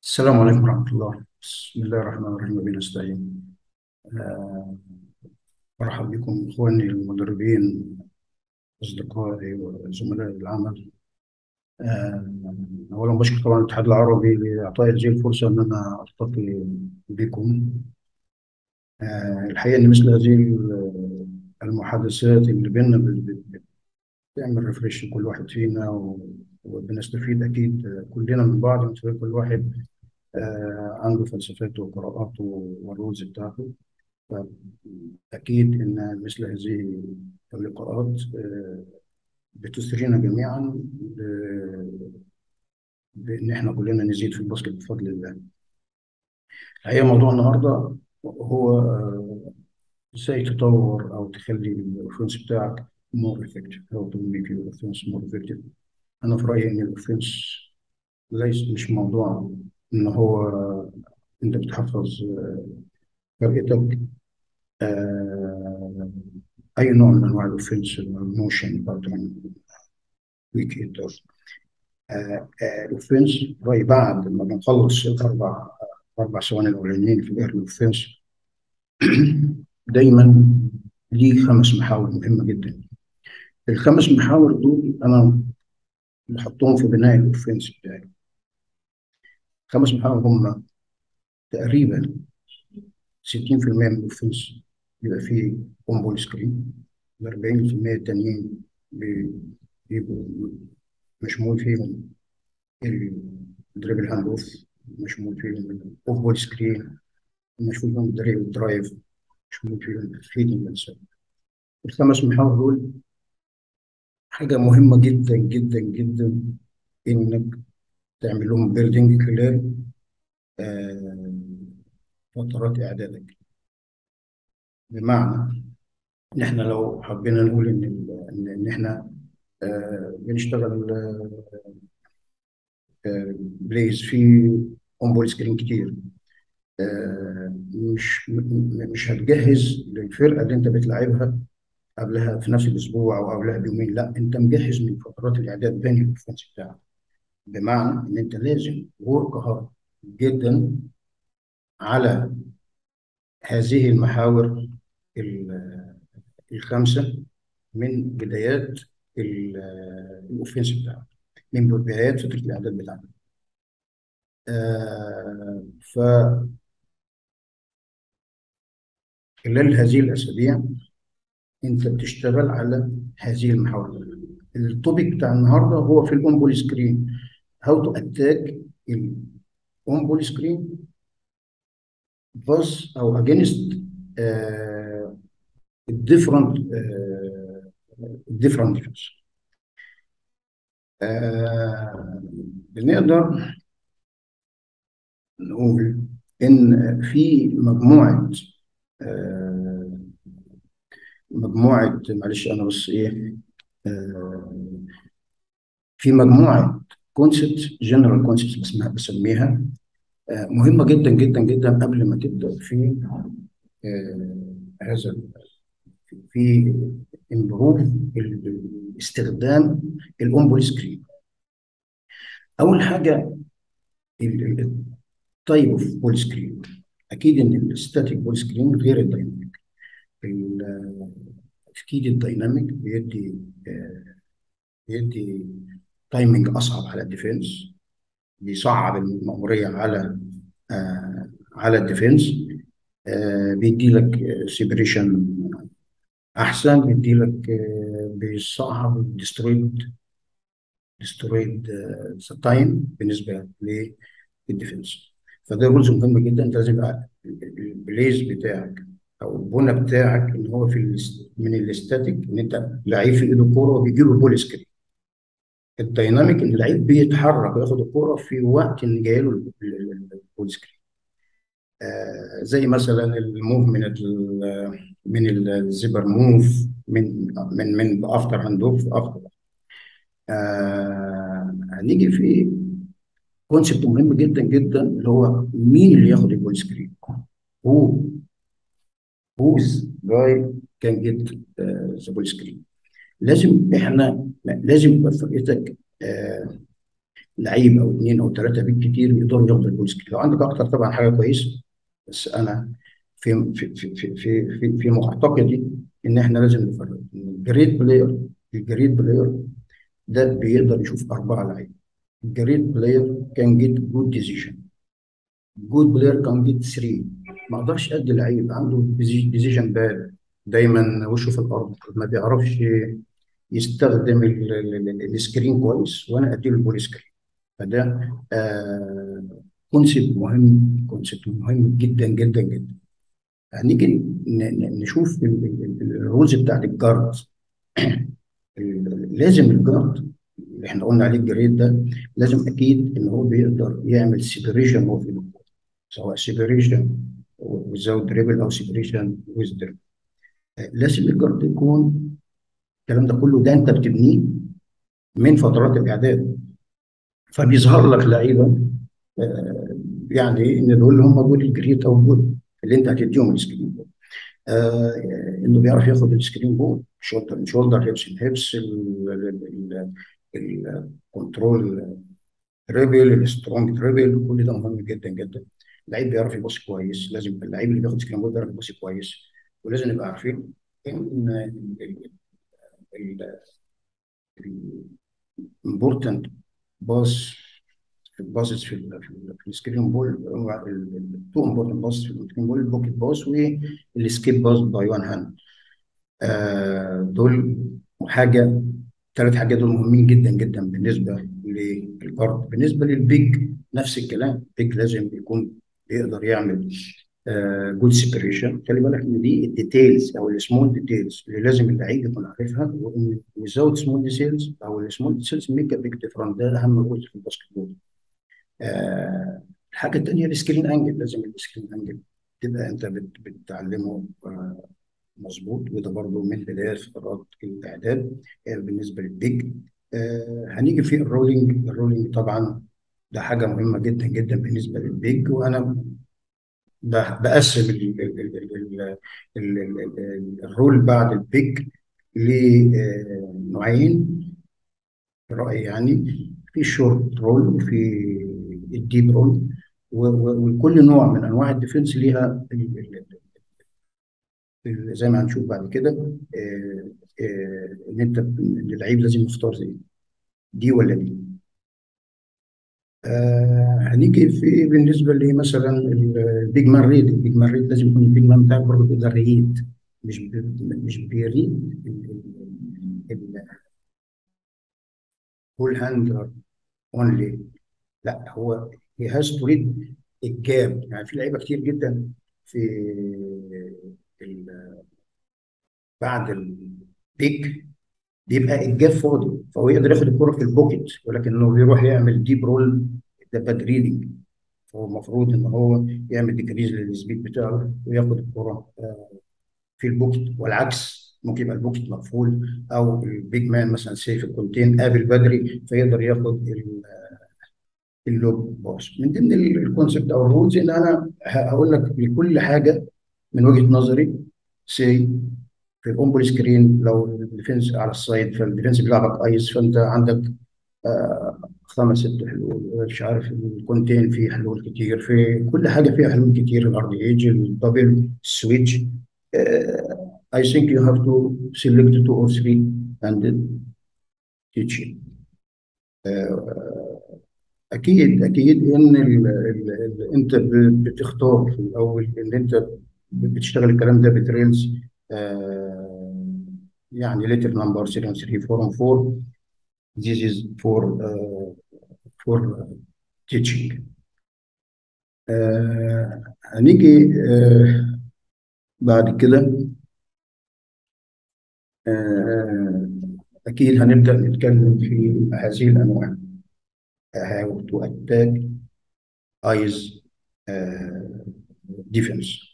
السلام عليكم ورحمة الله بسم الله الرحمن الرحيم وبه نستعين آه، مرحبا بكم إخواني المدربين أصدقائي وزملائي العمل آه، أولا بشكر طبعا الاتحاد العربي لإعطائي هذه الفرصة إن أنا ألتقي بكم آه، الحقيقة إن مثل هذه المحادثات اللي بيننا بت- بت- بتعمل ريفريش لكل واحد فينا و- وبنستفيد أكيد كلنا من بعض من خلال كل واحد آه، عنده فلسفته وقراءاته والرولز بتاعته فأكيد إن مثل هذه اللقاءات آه، بتثرينا جميعا ب- بإن إحنا كلنا نزيد في الباسكت بفضل الله. الحقيقة موضوع النهاردة هو آه، إزاي تطور أو تخلي الأوفنس بتاعك more effective how to make your offense more effective. أنا في رأيي إن الأوفنس ليس مش موضوع إن هو أنت بتحفظ آه، فرقتك آه، أي نوع من أنواع الأوفنس الموشن باترن ويك هيتر الأوفنس رأي بعد ما بنخلص الأربع أربع ثواني الأولانيين في الإيرلي أوفنس دايما ليه خمس محاور مهمة جدا الخمس محاور دول أنا بحطهم في بناء الأوفنس بتاعي خمس محاور هم تقريبا 60% من الأوفنس بيبقى فيه اون بول سكرين ال 40% التانيين بي- بيبقوا مشمول فيهم الدريبل هاند اوف مشمول فيهم الاوف بول سكرين مشمول فيهم الدريبل درايف مشمول فيهم الفيدنج انسان الخمس محاور دول حاجة مهمة جدا جدا جدا إنك تعمل لهم بيلدينج خلال آه، فترات إعدادك بمعنى إن إحنا لو حبينا نقول إن ال- إن إن إحنا آه، بنشتغل آه، بلايز في اون بول سكرين كتير آه، مش م- مش هتجهز للفرقة اللي أنت بتلعبها قبلها في نفس الأسبوع أو قبلها بيومين لا أنت مجهز من فترات الإعداد بين الأوفنس بتاعك بمعنى إن أنت لازم ورك هارد جدا على هذه المحاور ال- الخمسة من بدايات ال- الأوفنس بتاعك من بدايات فترة الإعداد بتاعك آه، فخلال هذه الأسابيع أنت بتشتغل على هذه المحاور التوبيك بتاع النهارده هو في الأون بول سكرين هاو تو أتاك الأون بول سكرين بس أو أجينست different uh, different defense آه، بنقدر نقول إن في مجموعة آه، مجموعة معلش أنا بس إيه آه، في مجموعة كونسبت جنرال كونسبت بسميها بسميها آه، مهمة جدا جدا جدا قبل ما تبدأ في آه، هذا في امبروف استخدام الاون بول سكرين اول حاجه التايب اوف بول سكرين اكيد ان الستاتيك بول سكرين غير الدايناميك ال- اكيد الدايناميك بيدي آه، بيدي تايمنج اصعب على الديفنس بيصعب المأمورية على آه، على الديفنس آه، بيدي لك سيبريشن احسن بيدي لك آه، بيصعب ديسترويد ديسترويد تايم بالنسبه للديفنس فده رولز مهم جدا انت لازم يبقى البليز بتاعك او البنى بتاعك ان هو في الاس- من الاستاتيك ان انت لعيب في ايده كوره وبيجي له البول سكرين الديناميك ان اللعيب بيتحرك وياخد الكوره في وقت ان جاي له البول سكرين آه، زي مثلا الموف من ال من الزبر موف من من من افتر هاند اوف افتر آه هنيجي في كونسبت مهم جدا جدا اللي هو مين اللي ياخد البول سكرين هو whose guy can get uh, the ball screen لازم احنا لازم يبقى فرقتك آه لعيب او اثنين او ثلاثه بالكثير يقدروا ياخدوا البول سكرين لو عندك اكتر طبعا حاجه كويسه بس انا في في في في في, في, في معتقدي ان احنا لازم نفرق الجريد بلاير الجريد بلاير ده بيقدر يشوف اربعه لعيبه الجريد بلاير كان جيت جود ديسيجن جود بلاير كان جيت 3 ما اقدرش ادي لعيب عنده ديسيجن باد دايما وشه في الارض ما بيعرفش يستخدم ال- ال- ال- السكرين كويس وانا اديله البول سكرين فده آه كونسيبت مهم كونسيبت مهم جدا جدا جدا هنيجي ن- ن- نشوف ال- ال- ال- الرولز بتاعت الجارد ال- لازم الجارد اللي احنا قلنا عليه الجريد ده لازم اكيد ان هو بيقدر يعمل سيبريشن وهو في الكورة سواء سيبريشن ويزاوت دريبل او سيبريشن ويز دريبل لازم الجارد يكون الكلام ده كله ده انت بتبنيه من فترات الاعداد فبيظهر لك لعيبه آه، يعني ان دول هم دول الجريت او دول اللي انت هتديهم السكرين بول آه انه بيعرف ياخد السكرين بول شولدر شولدر هيبس هيبس الكنترول دريبل السترونج دريبل كل ده مهم جدا جدا اللعيب بيعرف يبص كويس لازم اللعيب اللي بياخد سكرين بول بيعرف يبص كويس ولازم نبقى عارفين ان الامبورتنت باس الباسز في ال في, ال في السكرين بول التو امبورتنت باس في السكرين بول البوكيت باس والسكيب باس باي وان هاند آه دول حاجه ثلاث حاجات دول مهمين جدا جدا بالنسبه للجارد بالنسبه للبيج نفس الكلام البيج لازم يكون بيقدر يعمل جود سيبريشن خلي بالك ان دي الديتيلز او السمول ديتيلز اللي لازم اللعيب يكون عارفها وان ويزاوت سمول ديتيلز او السمول ديتيلز ميك ا بيج ديفرنت ده اهم جزء في الباسكت بول آه الحاجه الثانيه السكرين انجل لازم السكرين انجل تبقى انت بت- بتتعلمه آه مظبوط وده برضه من بدايه فترات الاعداد آه بالنسبه للبيج آه هنيجي في الرولينج الرولينج طبعا ده حاجه مهمه جدا جدا بالنسبه للبيج وانا ب- بقسم ال- ال- ال- ال- ال- ال- ال- الرول بعد البيج لنوعين في رأيي يعني في الشورت رول وفي الديب رول و- و- وكل نوع من انواع الديفنس ليها ال- ال- ال- زي ما هنشوف بعد كده آه، آه، ان انت ان اللعيب لازم يختار زي دي ولا دي آه هنيجي في بالنسبه لمثلا البيج مان ريد البيج مان ريد لازم يكون البيج مان بتاعك برضه بيقدر يريد مش بي مش بيريد الفول هاندلر اونلي لا هو هي هاز تو ريد الجاب يعني في لعيبه كتير جدا في ال- بعد البيك بيبقى الجاب فاضي فهو يقدر ياخد الكرة في البوكيت ولكنه بيروح يعمل ديب رول ده باد ريدنج فهو المفروض ان هو يعمل ديكريز للسبيد بتاعه وياخد الكرة آه، في البوكيت والعكس ممكن يبقى البوكيت مقفول او البيج مان مثلا سيف الكونتين قابل بدري فيقدر ياخد ال- اللوب باص من ضمن الكونسبت او الرولز ان انا هقول لك لكل حاجه من وجهه نظري سي في الاومبول سكرين لو الديفنس على السايد فالديفنس بيلعبك ايس فانت عندك آه خمس ست حلول مش عارف الكونتين فيه حلول كتير في كل حاجه فيها حلول كتير الار دي ايج الدبل السويتش I think you have to select two or three and then teach it. آه، اكيد اكيد ان ال ال ال انت ب- بتختار في الاول ان انت بتشتغل الكلام ده بتريلز آه يعني ليتر نمبر 3 3 4 4 this is for uh, for teaching آه هنيجي آه بعد كده آه اكيد هنبدا نتكلم في هذه الانواع how to attack eyes uh, defense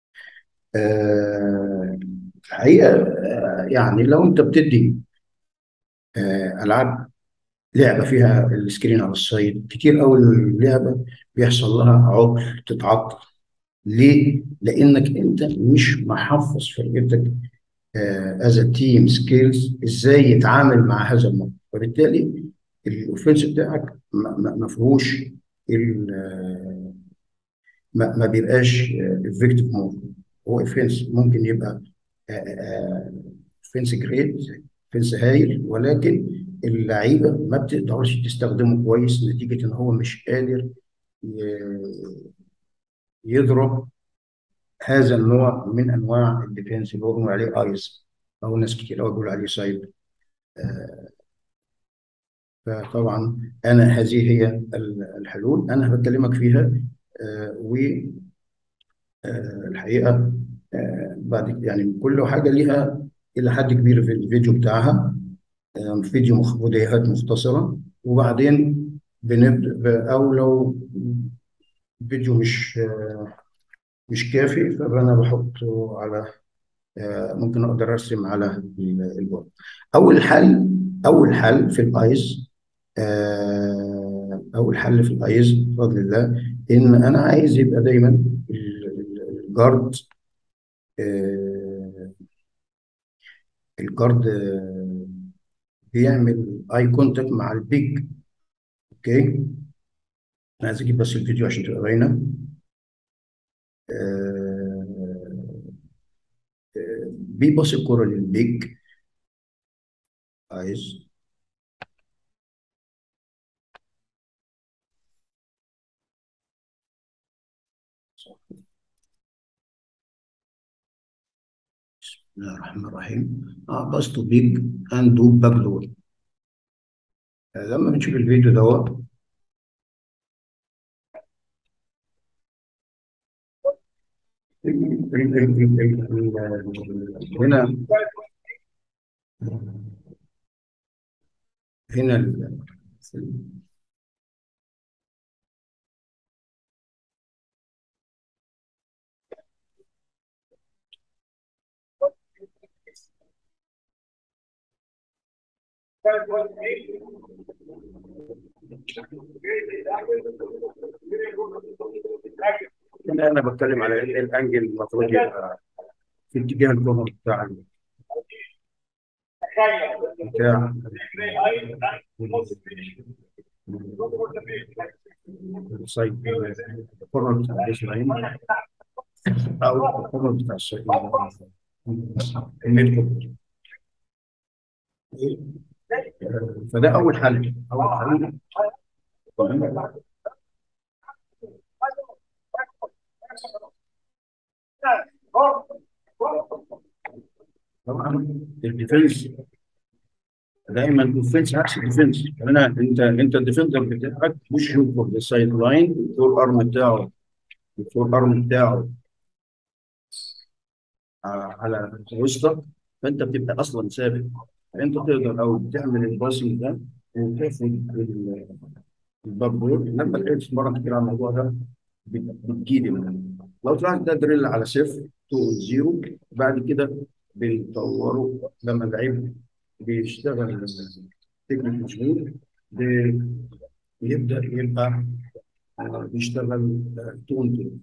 آه، الحقيقة آه، يعني لو أنت بتدي آه، ألعاب لعبة فيها السكرين على السايد كتير أوي اللعبة بيحصل لها عطل تتعطل ليه؟ لأنك أنت مش محفظ فرقتك از تيم سكيلز ازاي يتعامل مع هذا الموقف فبالتالي الاوفنس بتاعك ما ما- ما فيهوش ال- ما, ما بيبقاش افكتيف مود هو اوفنس ممكن يبقى اوفنس جريد اوفنس هايل ولكن اللعيبه ما بتقدرش تستخدمه كويس نتيجه ان هو مش قادر ي- يضرب هذا النوع من انواع الديفنس اللي هو بنقول عليه ايس او ناس كتير قوي بيقولوا عليه سايد فطبعا انا هذه هي ال- الحلول انا بكلمك فيها والحقيقه بعد يعني كل حاجه ليها الى حد كبير في الفيديو بتاعها آه، فيديو مخ- فيديوهات مختصره وبعدين بنبدا او لو فيديو مش آه، مش كافي فانا بحطه على آه، ممكن اقدر ارسم على ال- البورد اول حل اول حل في الايس آه، اول حل في الايس بفضل الله ان انا عايز يبقى دايما ال- ال- الجارد آه، الجارد آه، بيعمل اي كونتاكت مع البيج اوكي انا عايز اجيب بس الفيديو عشان تبقى باينه آه، آه، بيبص الكرة للبيج عايز بسم الله الرحمن الرحيم اه باص تو بيج اند دو باك دور لما بنشوف الفيديو دوت ال- ال- ال- ال- ال- ال- هنا هنا ال- هنا انا بتكلم على ال- الانجل المفروض يبقى في اتجاه الكورنر بتاع ال- بتاع السايد الكورنر بتاع البيس لاين او الكورنر بتاع السايد الميد فده اول حل اول حل طبعا الديفنس دايما الديفنس عكس الديفنس هنا انت انت الديفندر بتاعك مش يوفر السايد لاين الفور ارم بتاعه الفور ارم بتاعه على وسطك فانت بتبقى اصلا ثابت فانت تقدر او تعمل الباسنج ده وتاخد ال- الباك دور لما لقيت مره كتير على الموضوع ده بت- بتجيلي منه لو طلعت ده دريل على صفر 2 0 بعد كده بنطوره لما اللعيب بيشتغل تكنيك مظبوط بي- بيبدا يبقى آه، بيشتغل تون تون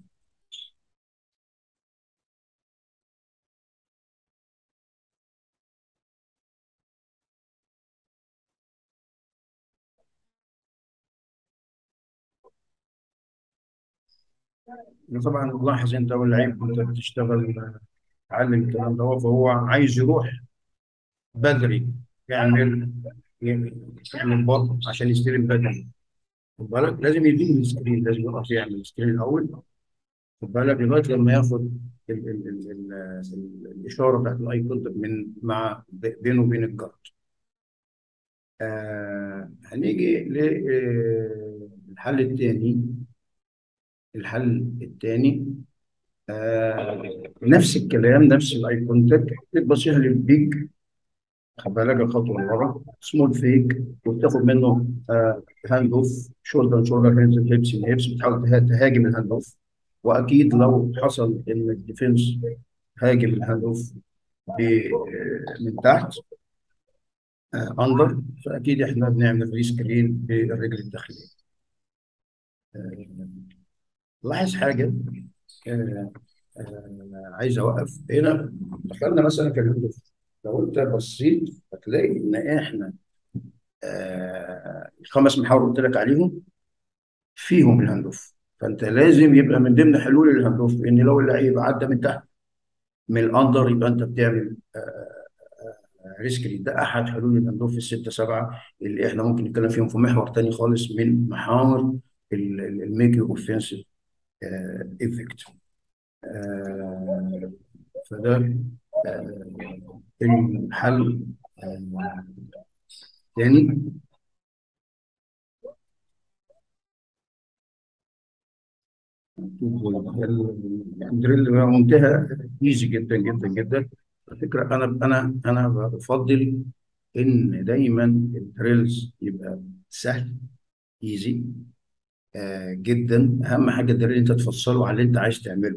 طبعا لاحظ انت واللعيب وانت بتشتغل آه، تعلم الكلام ده فهو عايز يروح بدري يعمل يعمل بطن عشان يستلم بدري خد بالك لازم يديني السكرين لازم يقف يعمل السكرين الاول خد بالك لغايه لما ياخد ال ال ال ال ال الاشاره بتاعت الاي كونتاكت من مع بينه وبين الجارد آه هنيجي للحل الثاني الحل الثاني آه نفس الكلام نفس الاي كونتاكت بتبصيها للبيج خد بالك الخطوه اللي ورا سمول فيك وبتاخد منه آه هاند اوف شولدر شولدر هيبس هيبس هيبس بتحاول ته- تهاجم الهاند اوف واكيد لو حصل ان الديفنس هاجم الهاند اوف ب- آه، من تحت آه اندر فاكيد احنا بنعمل ري سكرين بالرجل الداخليه آه لاحظ حاجه آه آه عايز اوقف هنا دخلنا مثلا في الهاند اوف لو انت بصيت هتلاقي ان احنا آه الخمس محاور قلت لك عليهم فيهم الهاند اوف فانت لازم يبقى من ضمن حلول الهاند اوف ان لو اللعيب عدى من تحت من الاندر يبقى انت بتعمل ريسك ريت ده احد حلول الهاند اوف السته سبعه اللي احنا ممكن نتكلم فيهم في محور تاني خالص من محاور الميك اوفنسيف افكت فده آه، الحل آه، تاني الدريل منتهى ايزي جدا جدا جدا على فكره انا انا انا بفضل ان دايما الدريلز يبقى سهل ايزي آه جدا اهم حاجه الدريل انت تفصله على اللي انت عايز تعمله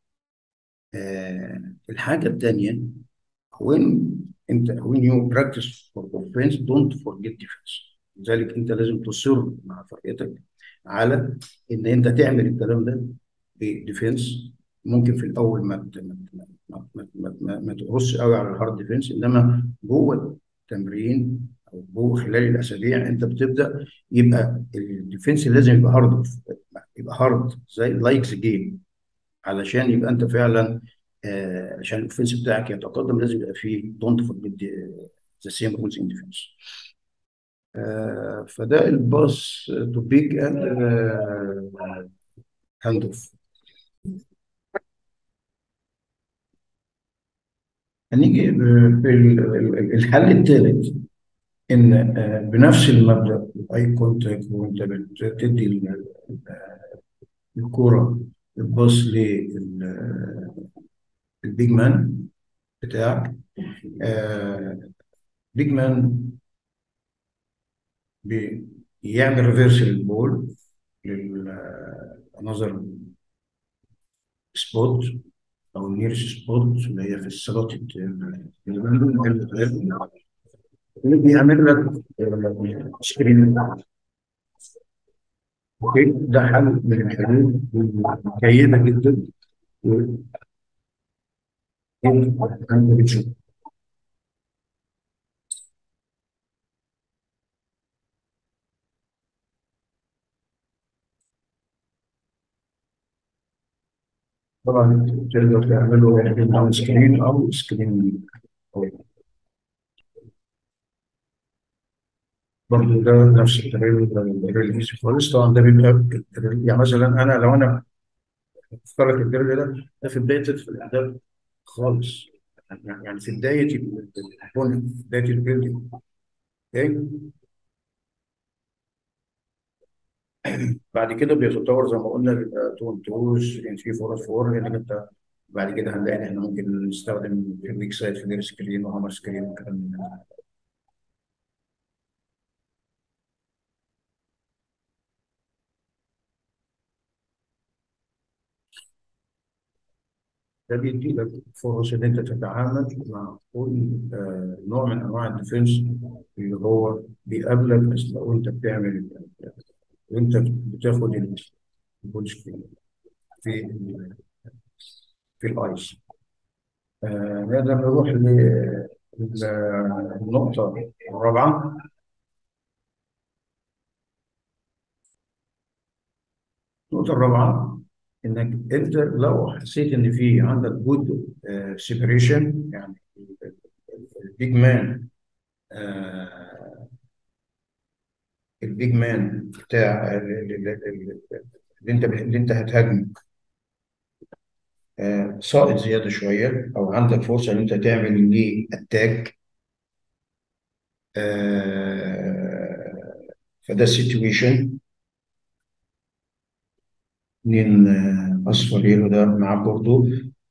آه الحاجه الثانيه when انت when you practice for offense don't forget defense لذلك انت لازم تصر مع فرقتك على ان انت تعمل الكلام ده بديفنس ممكن في الاول ما ت- ما ما ما ما, ما, ما تقرصش قوي على الهارد ديفنس انما جوه التمرين او جوه خلال الاسابيع انت بتبدا يبقى الديفنس لازم يبقى هارد يبقى هارد زي لايك ذا جيم علشان يبقى انت فعلا آه عشان الاوفنس بتاعك يتقدم لازم يبقى فيه دونت فورجيت ذا سيم رولز ان ديفنس فده الباص تو بيج اند هاند اوف هنيجي في ال- ال- الحل الثالث ان آه، بنفس المبدا اي كونتاكت وانت بتدي ال- الكوره الباص للبيج مان بتاعك بيج مان بيعمل ريفيرس للبول للنظر سبوت او النيرش سبوت اللي هي في السلوت اللي بيعمل لك سكرين اوكي ده حل من الحلول الجيده جدا و- انت بتشوف طبعا تقدر تعمله داون سكرين او سكرين برضه ده نفس الطريقه الريليز خالص طبعا ده بيبقى الدريل- يعني مثلا انا لو انا افترض الدريل ده ده في بدايه في الاعداد خالص يعني يعني في بدايه البنى في بدايه البيلدينج اوكي بعد كده بيتطور زي ما قلنا بيبقى 2 2 3 4 4 لان انت بعد كده هنلاقي ان احنا ممكن نستخدم في الويك سايد فلير سكرين وهامر سكرين والكلام من ده ده بيدي لك فرص ان انت تتعامل مع كل آه، نوع من انواع الديفنس اللي هو بيقابلك بس لو انت بتعمل وانت بتاخد البول سكرين في ال- في الايس آه، نقدر نروح للنقطة الرابعة النقطة الرابعة إنك أنت لو حسيت إن في عندك جود سيبريشن يعني البيج مان البيج مان بتاع ال- ال- ال- ال- اللي أنت اللي أنت هتهاجمه آه، ساقط زيادة شوية أو عندك فرصة إن أنت تعمل ليه أتاك فده سيتويشن اتنين آه، اصفر يلو ده معاه برضه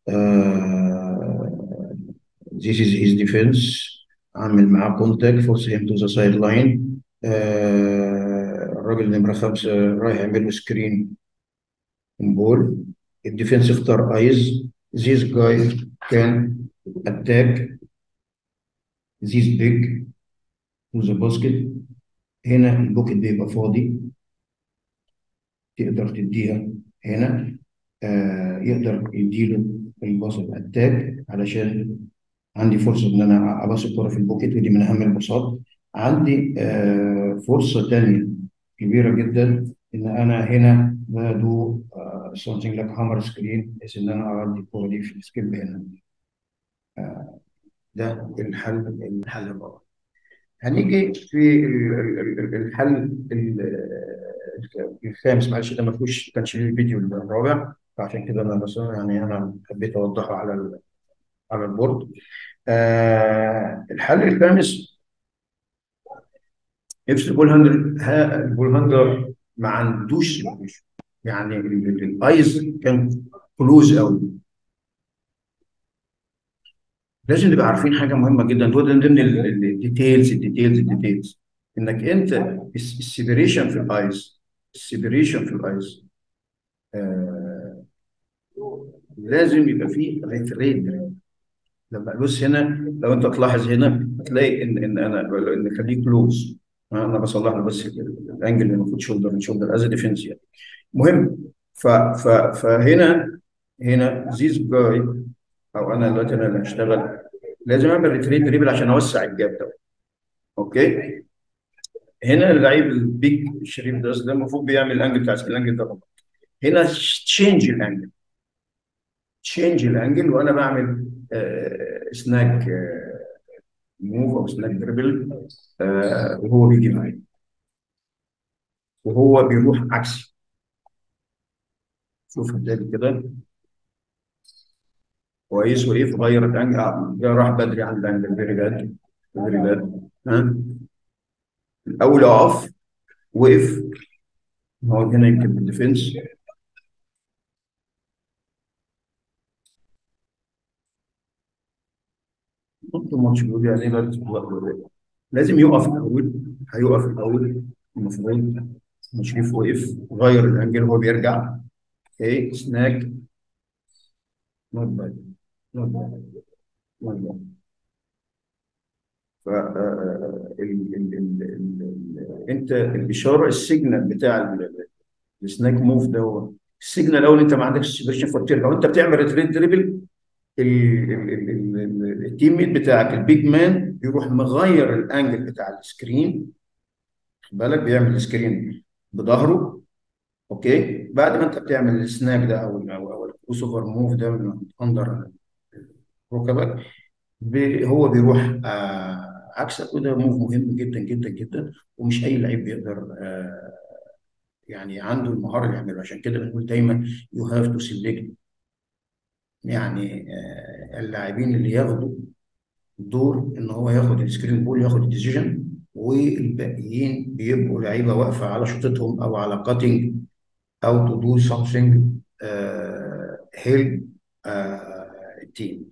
آه this is his defense عامل معاه كونتاكت فورس هيم تو ذا سايد لاين الراجل نمرة خمسة رايح يعمل له سكرين بول الديفنس اختار ايز this guy can attack this big to the basket هنا البوكت بيبقى فاضي تقدر تديها هنا آه يقدر يديله الباص اتاك علشان عندي فرصه ان انا اباص الكره في البوكيت ودي من اهم الباصات عندي آه، فرصة تانية كبيرة جدا إن أنا هنا بدو something like hammer screen بحيث إن أنا أعدي الكورة دي في السكيب هنا آه، ده الحل الحل الرابع هنيجي في ال- ال- ال- الحل ال- الخامس معلش ده ما فيهوش كانش ليه الفيديو الرابع فعشان كده انا بس يعني انا حبيت اوضحه على ال- على البورد آه الحل الخامس نفس البول هاندل ها البول هاندلر ما عندوش سيبريشن يعني ال- ال- الايز كان كلوز قوي لازم نبقى عارفين حاجه مهمه جدا ده من ضمن الديتيلز الديتيلز الديتيلز انك انت السيبريشن في الايز السيبريشن في الايز آه لازم يبقى فيه ريفريد لما بص هنا لو انت تلاحظ هنا هتلاقي ان ان انا ان خليه كلوز انا بصلح له بس الانجل اللي المفروض شولدر شولدر از ديفنس يعني مهم ف ف فهنا هنا زيز جاي او انا دلوقتي انا اللي هشتغل لازم اعمل ريتريت دريبل عشان اوسع الجاب ده اوكي هنا اللعيب البيج الشريف ده ده المفروض بيعمل الانجل بتاع الانجل ده غلط هنا تشينج الانجل تشينج الانجل وانا بعمل آه سناك آه موف او سناك دريبل آه وهو بيجي معايا وهو بيروح عكسي شوف ده كده كويس وايه فغير الانجل آه ده راح بدري عن الانجل فيري باد فيري باد ها الاول اقف وقف هو هنا يمكن بالديفنس ممكن ماتش بيقول يعني لازم لازم يقف الاول هيقف الاول المفروض مشريف وقف غير الانجل وهو بيرجع اوكي سناك نوت باد نوت باد نوت باد ف آه، ال- ال- ال- ال- ال- انت الاشاره السيجنال بتاع ال- السناك موف ده هو السيجنال الاول انت ما عندكش سيبريشن فبترجع وانت بتعمل ريتريت دريبل ال- ال- ال- ال- التيم ميت بتاعك البيج مان بيروح مغير الانجل بتاع السكرين خد بالك بيعمل السكرين بظهره اوكي بعد ما انت بتعمل السناب ده او ال او او الكروس اوفر موف ده من اندر ركبك بي- هو بيروح آه عكسك وده موف مهم جدا جدا جدا ومش اي لعيب بيقدر آه يعني عنده المهاره اللي يعمله عشان كده بنقول دايما يو هاف تو سيلكت يعني آه اللاعبين اللي ياخدوا دور ان هو ياخد السكرين بول ياخد الديسيجن والباقيين بيبقوا لعيبه واقفه على شوطتهم او على كاتنج او تو دو something هيلب التيم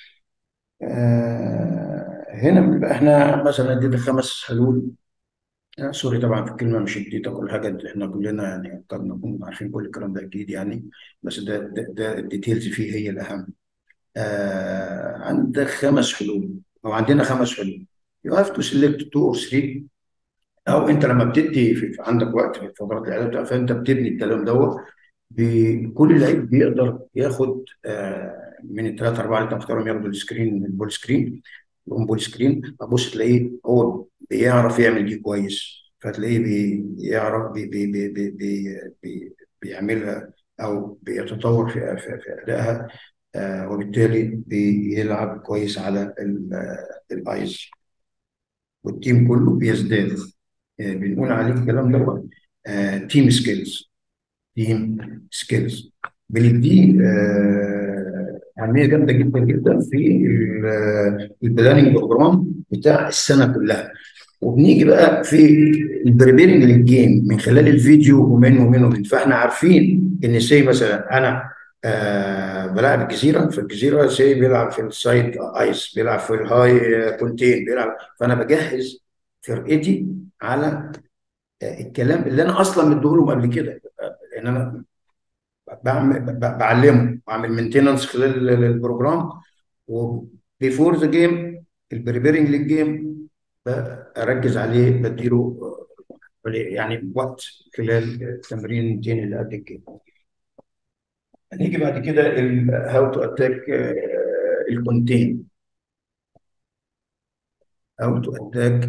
هنا بنبقى احنا مثلا ادينا خمس حلول آه، سوري طبعا في الكلمه مش اديتها كل حاجه احنا كلنا يعني قد نكون عارفين كل الكلام ده اكيد يعني بس ده ده, ده الديتيلز فيه هي الاهم آه عندك خمس حلول او عندنا خمس حلول you have to select two or three او انت لما بتدي في في- عندك وقت في فترات الاعداد بتاع- فانت بتبني الكلام دوت ب- كل لعيب بيقدر ياخد آه من الثلاثه اربعه اللي انت مختارهم ياخدوا السكرين البول سكرين يقوم بول سكرين ابص تلاقيه هو بيعرف يعمل دي كويس فتلاقيه بيعرف بي بي بي بي بي بي بيعملها او بيتطور في في, في ادائها آه وبالتالي بيلعب كويس على ال- آه، الايز والتيم كله بيزداد آه، بنقول عليه الكلام ده تيم سكيلز تيم سكيلز بنديه آه، أهمية جامدة جدا جدا في البلاننج بروجرام بتاع السنة كلها وبنيجي بقى في البريبيرنج للجيم من خلال الفيديو ومن ومن ومن فاحنا عارفين ان سي مثلا انا آه بلعب الجزيره في الجزيره سي بيلعب في السايد ايس بيلعب في الهاي كونتين بيلعب فانا بجهز فرقتي على آه، الكلام اللي انا اصلا مديهولهم قبل كده آه، لان انا بعمل ب- بعلمه بعمل مينتيننس خلال ال- البروجرام وبيفور ذا جيم البريبيرنج للجيم اركز عليه بديله آه، يعني وقت خلال التمرين اللي قبل الجيم هنيجي بعد كده هاو تو اتاك الكونتين او تو اتاك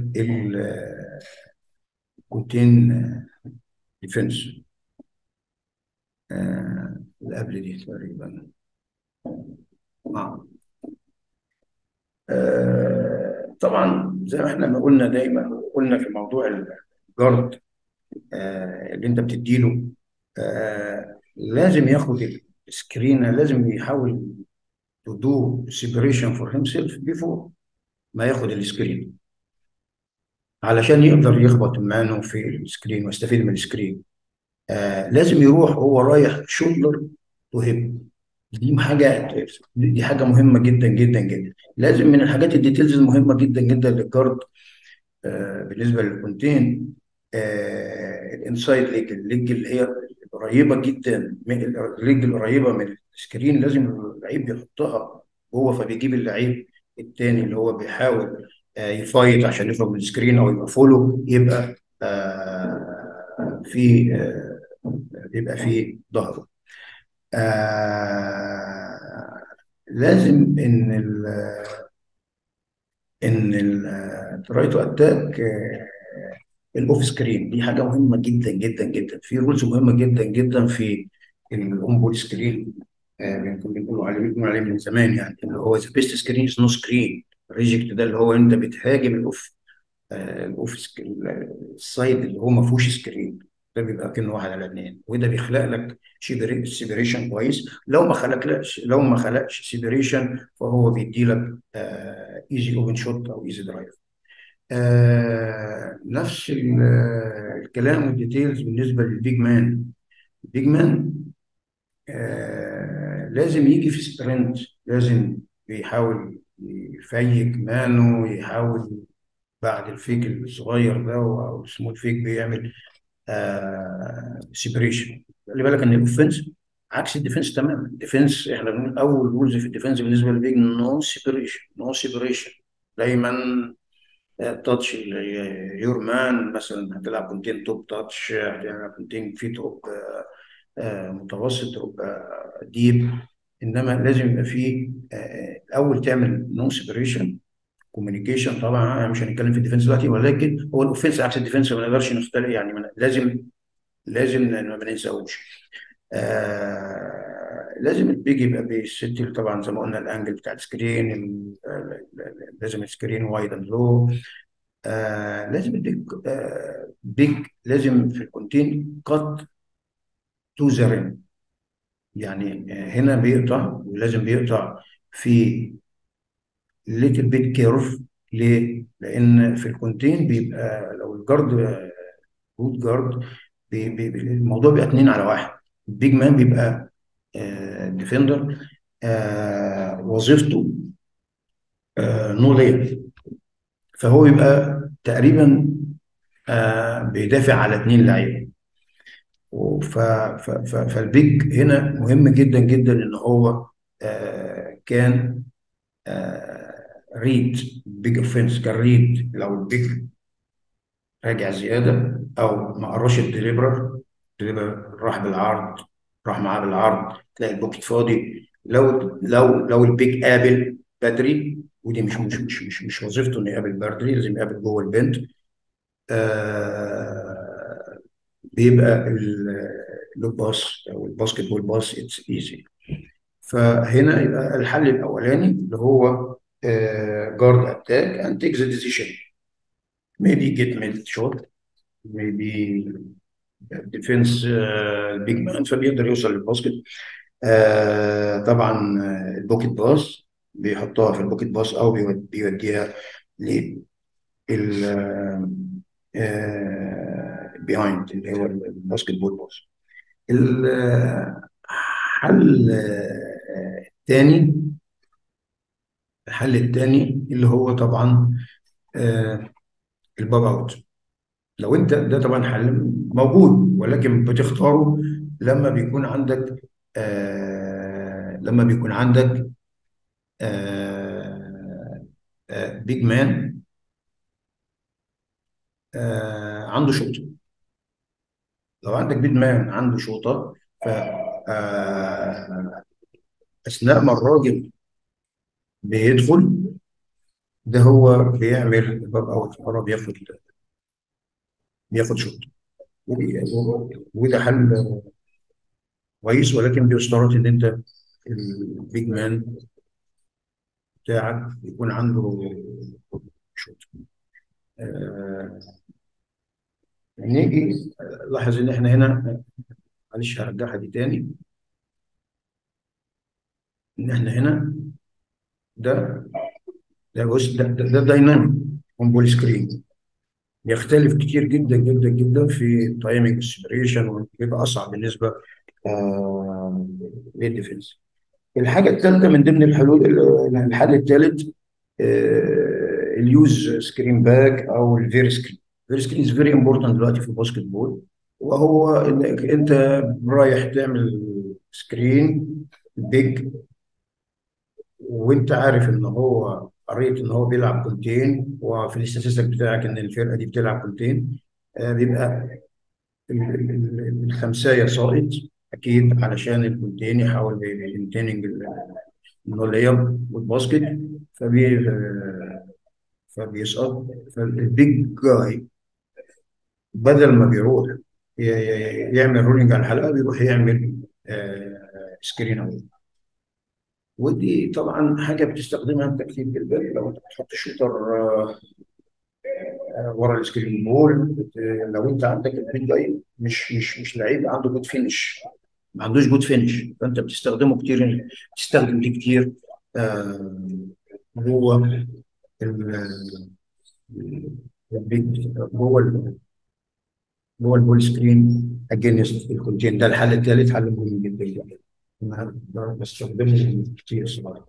الكونتين ديفنس اللي قبل دي تقريبا آه. آه، طبعا زي ما احنا ما قلنا دايما قلنا في موضوع الجارد آه، اللي انت بتديله آه، لازم ياخد السكرين لازم يحاول to do separation for himself before ما ياخد السكرين علشان يقدر يخبط مانه في السكرين ويستفيد من السكرين آه لازم يروح هو رايح شولدر تو هيب دي حاجه دي حاجه مهمه جدا جدا جدا لازم من الحاجات الديتيلز المهمه جدا جدا للجارد آه بالنسبه للكونتين آه الانسايد ليج الليج اللي هي قريبه جدا من الليج القريبه من السكرين لازم اللعيب يحطها جوه فبيجيب اللعيب التاني اللي هو بيحاول آه يفايت عشان يخرج من السكرين او يبقى فولو يبقى آه في آه يبقى في ظهره آه لازم ان ال ان التراي تو اتاك الاوف سكرين دي حاجه مهمه جدا جدا جدا في رولز مهمه جدا جدا في الاون بول سكرين بنكون بنقول عليه بنقول عليه من زمان يعني اللي هو ذا بيست سكرين نو سكرين ريجكت ده اللي هو انت بتهاجم الاوف آه الاوف السايد اللي هو ما فيهوش سكرين ده بيبقى كأنه واحد على اثنين وده بيخلق لك سيبريشن كويس لو ما خلقلكش لو ما خلقش سيبريشن فهو بيدي لك ايزي اوبن شوت او ايزي درايف آه نفس الكلام والديتيلز بالنسبه للبيج مان البيج مان آه لازم يجي في سبرنت لازم بيحاول يفيك مانه يحاول بعد الفيك الصغير ده او السمول فيك بيعمل آه سيبريشن خلي بالك ان الاوفنس عكس الديفنس تماما الديفنس احنا بنقول اول رولز في الديفنس بالنسبه للبيج نو سيبريشن نو سيبريشن دايما تاتش يور مان مثلا هتلعب كونتين توب تاتش هتلعب كونتين في توب آه متوسط توب آه ديب انما لازم يبقى في الاول تعمل نو سيبريشن كوميونيكيشن طبعا مش هنتكلم في الديفنس دلوقتي ولكن هو الاوفنس عكس الديفنس ما نقدرش نختلف يعني من لازم لازم ما ننساهوش آه لازم البيج يبقى بيستل طبعا زي ما قلنا الانجل بتاع السكرين لازم السكرين وايد اند لو آه لازم البيج آه بيج لازم في الكونتين كات تو ذا ريم يعني هنا بيقطع ولازم بيقطع في ليتل بيت كيرف ليه؟ لان في الكونتين بيبقى لو الجارد روت جارد بي بي الموضوع بيبقى اتنين على واحد البيج مان بيبقى آه ديفندر آه وظيفته آه نو لير فهو بيبقى تقريبا آه بيدافع على اتنين لعيبه فالبيج هنا مهم جدا جدا ان هو آه كان آه ريد بيج اوفنس كان ريد لو البيج راجع زياده او ما قراش الدليبرر الدليبرر راح بالعرض راح معاه بالعرض تلاقي البوكيت فاضي لو لو لو البيج قابل بدري ودي مش مش مش مش, مش وظيفته انه يقابل بدري لازم يقابل جوه البنت آه بيبقى اللوب باس او الباسكت بول باس اتس ايزي فهنا يبقى الحل الاولاني اللي هو جارد اتاك and take the decision maybe get mid shot maybe defense البيج مان فبيقدر يوصل للباسكت آه طبعا البوكيت باس بيحطها في البوكيت باس او بيوديها لل بيهايند اللي هو الباسكت بول باس الحل الثاني الحل الثاني اللي هو طبعا آه الباب اوت لو انت ده طبعا حل موجود ولكن بتختاره لما بيكون عندك آه لما بيكون عندك آه آه بيج مان آه عنده شوطه لو عندك بيج مان عنده شوطه ف آه اثناء ما الراجل بيدخل ده هو بيعمل باب اوت بره بياخد بياخد شوط وبي- وده حل كويس ولكن بيشترط ان انت البيج مان بتاعك يكون عنده شوط آه، نيجي لاحظ ان احنا هنا معلش هرجعها دي تاني ان احنا هنا ده ده بص ده ده, ده دايناميك اون بول سكرين يختلف كتير جدا جدا جدا في تايمينج السيبريشن وبيبقى اصعب بالنسبه آه للديفنس الحاجه الثالثه من ضمن الحلول الحل الثالث آه اليوز سكرين باك او الفير سكرين الفير سكرين از فيري امبورتنت دلوقتي في الباسكت بول وهو انك انت رايح تعمل سكرين بيج وانت عارف ان هو قريت ان هو بيلعب كونتين وفي الاستاتستيك بتاعك ان الفرقه دي بتلعب كونتين آه بيبقى ال- ال- ال- الخمسايه ساقط اكيد علشان الكونتين يحاول بيمتيننج ان هو اللياب والباسكت فبي آه، فبيسقط فالبيج جاي بدل ما بيروح ي- ي- يعمل رولينج على الحلقه بيروح يعمل آه سكرين اوت ودي طبعا حاجه بتستخدمها انت كتير جدا لو انت بتحط شوتر آه، آه، ورا السكرين بول بت- لو انت عندك البيج جاي مش مش مش لعيب عنده جود فينش ما عندوش جود فينش فانت بتستخدمه كتير بتستخدم دي كتير آه، جوه ال- البيج جوه ال- جوه البول سكرين اجينست الكونتين ده الحل الثالث حل مهم جدا جدا انا بستخدمه كتير صراحه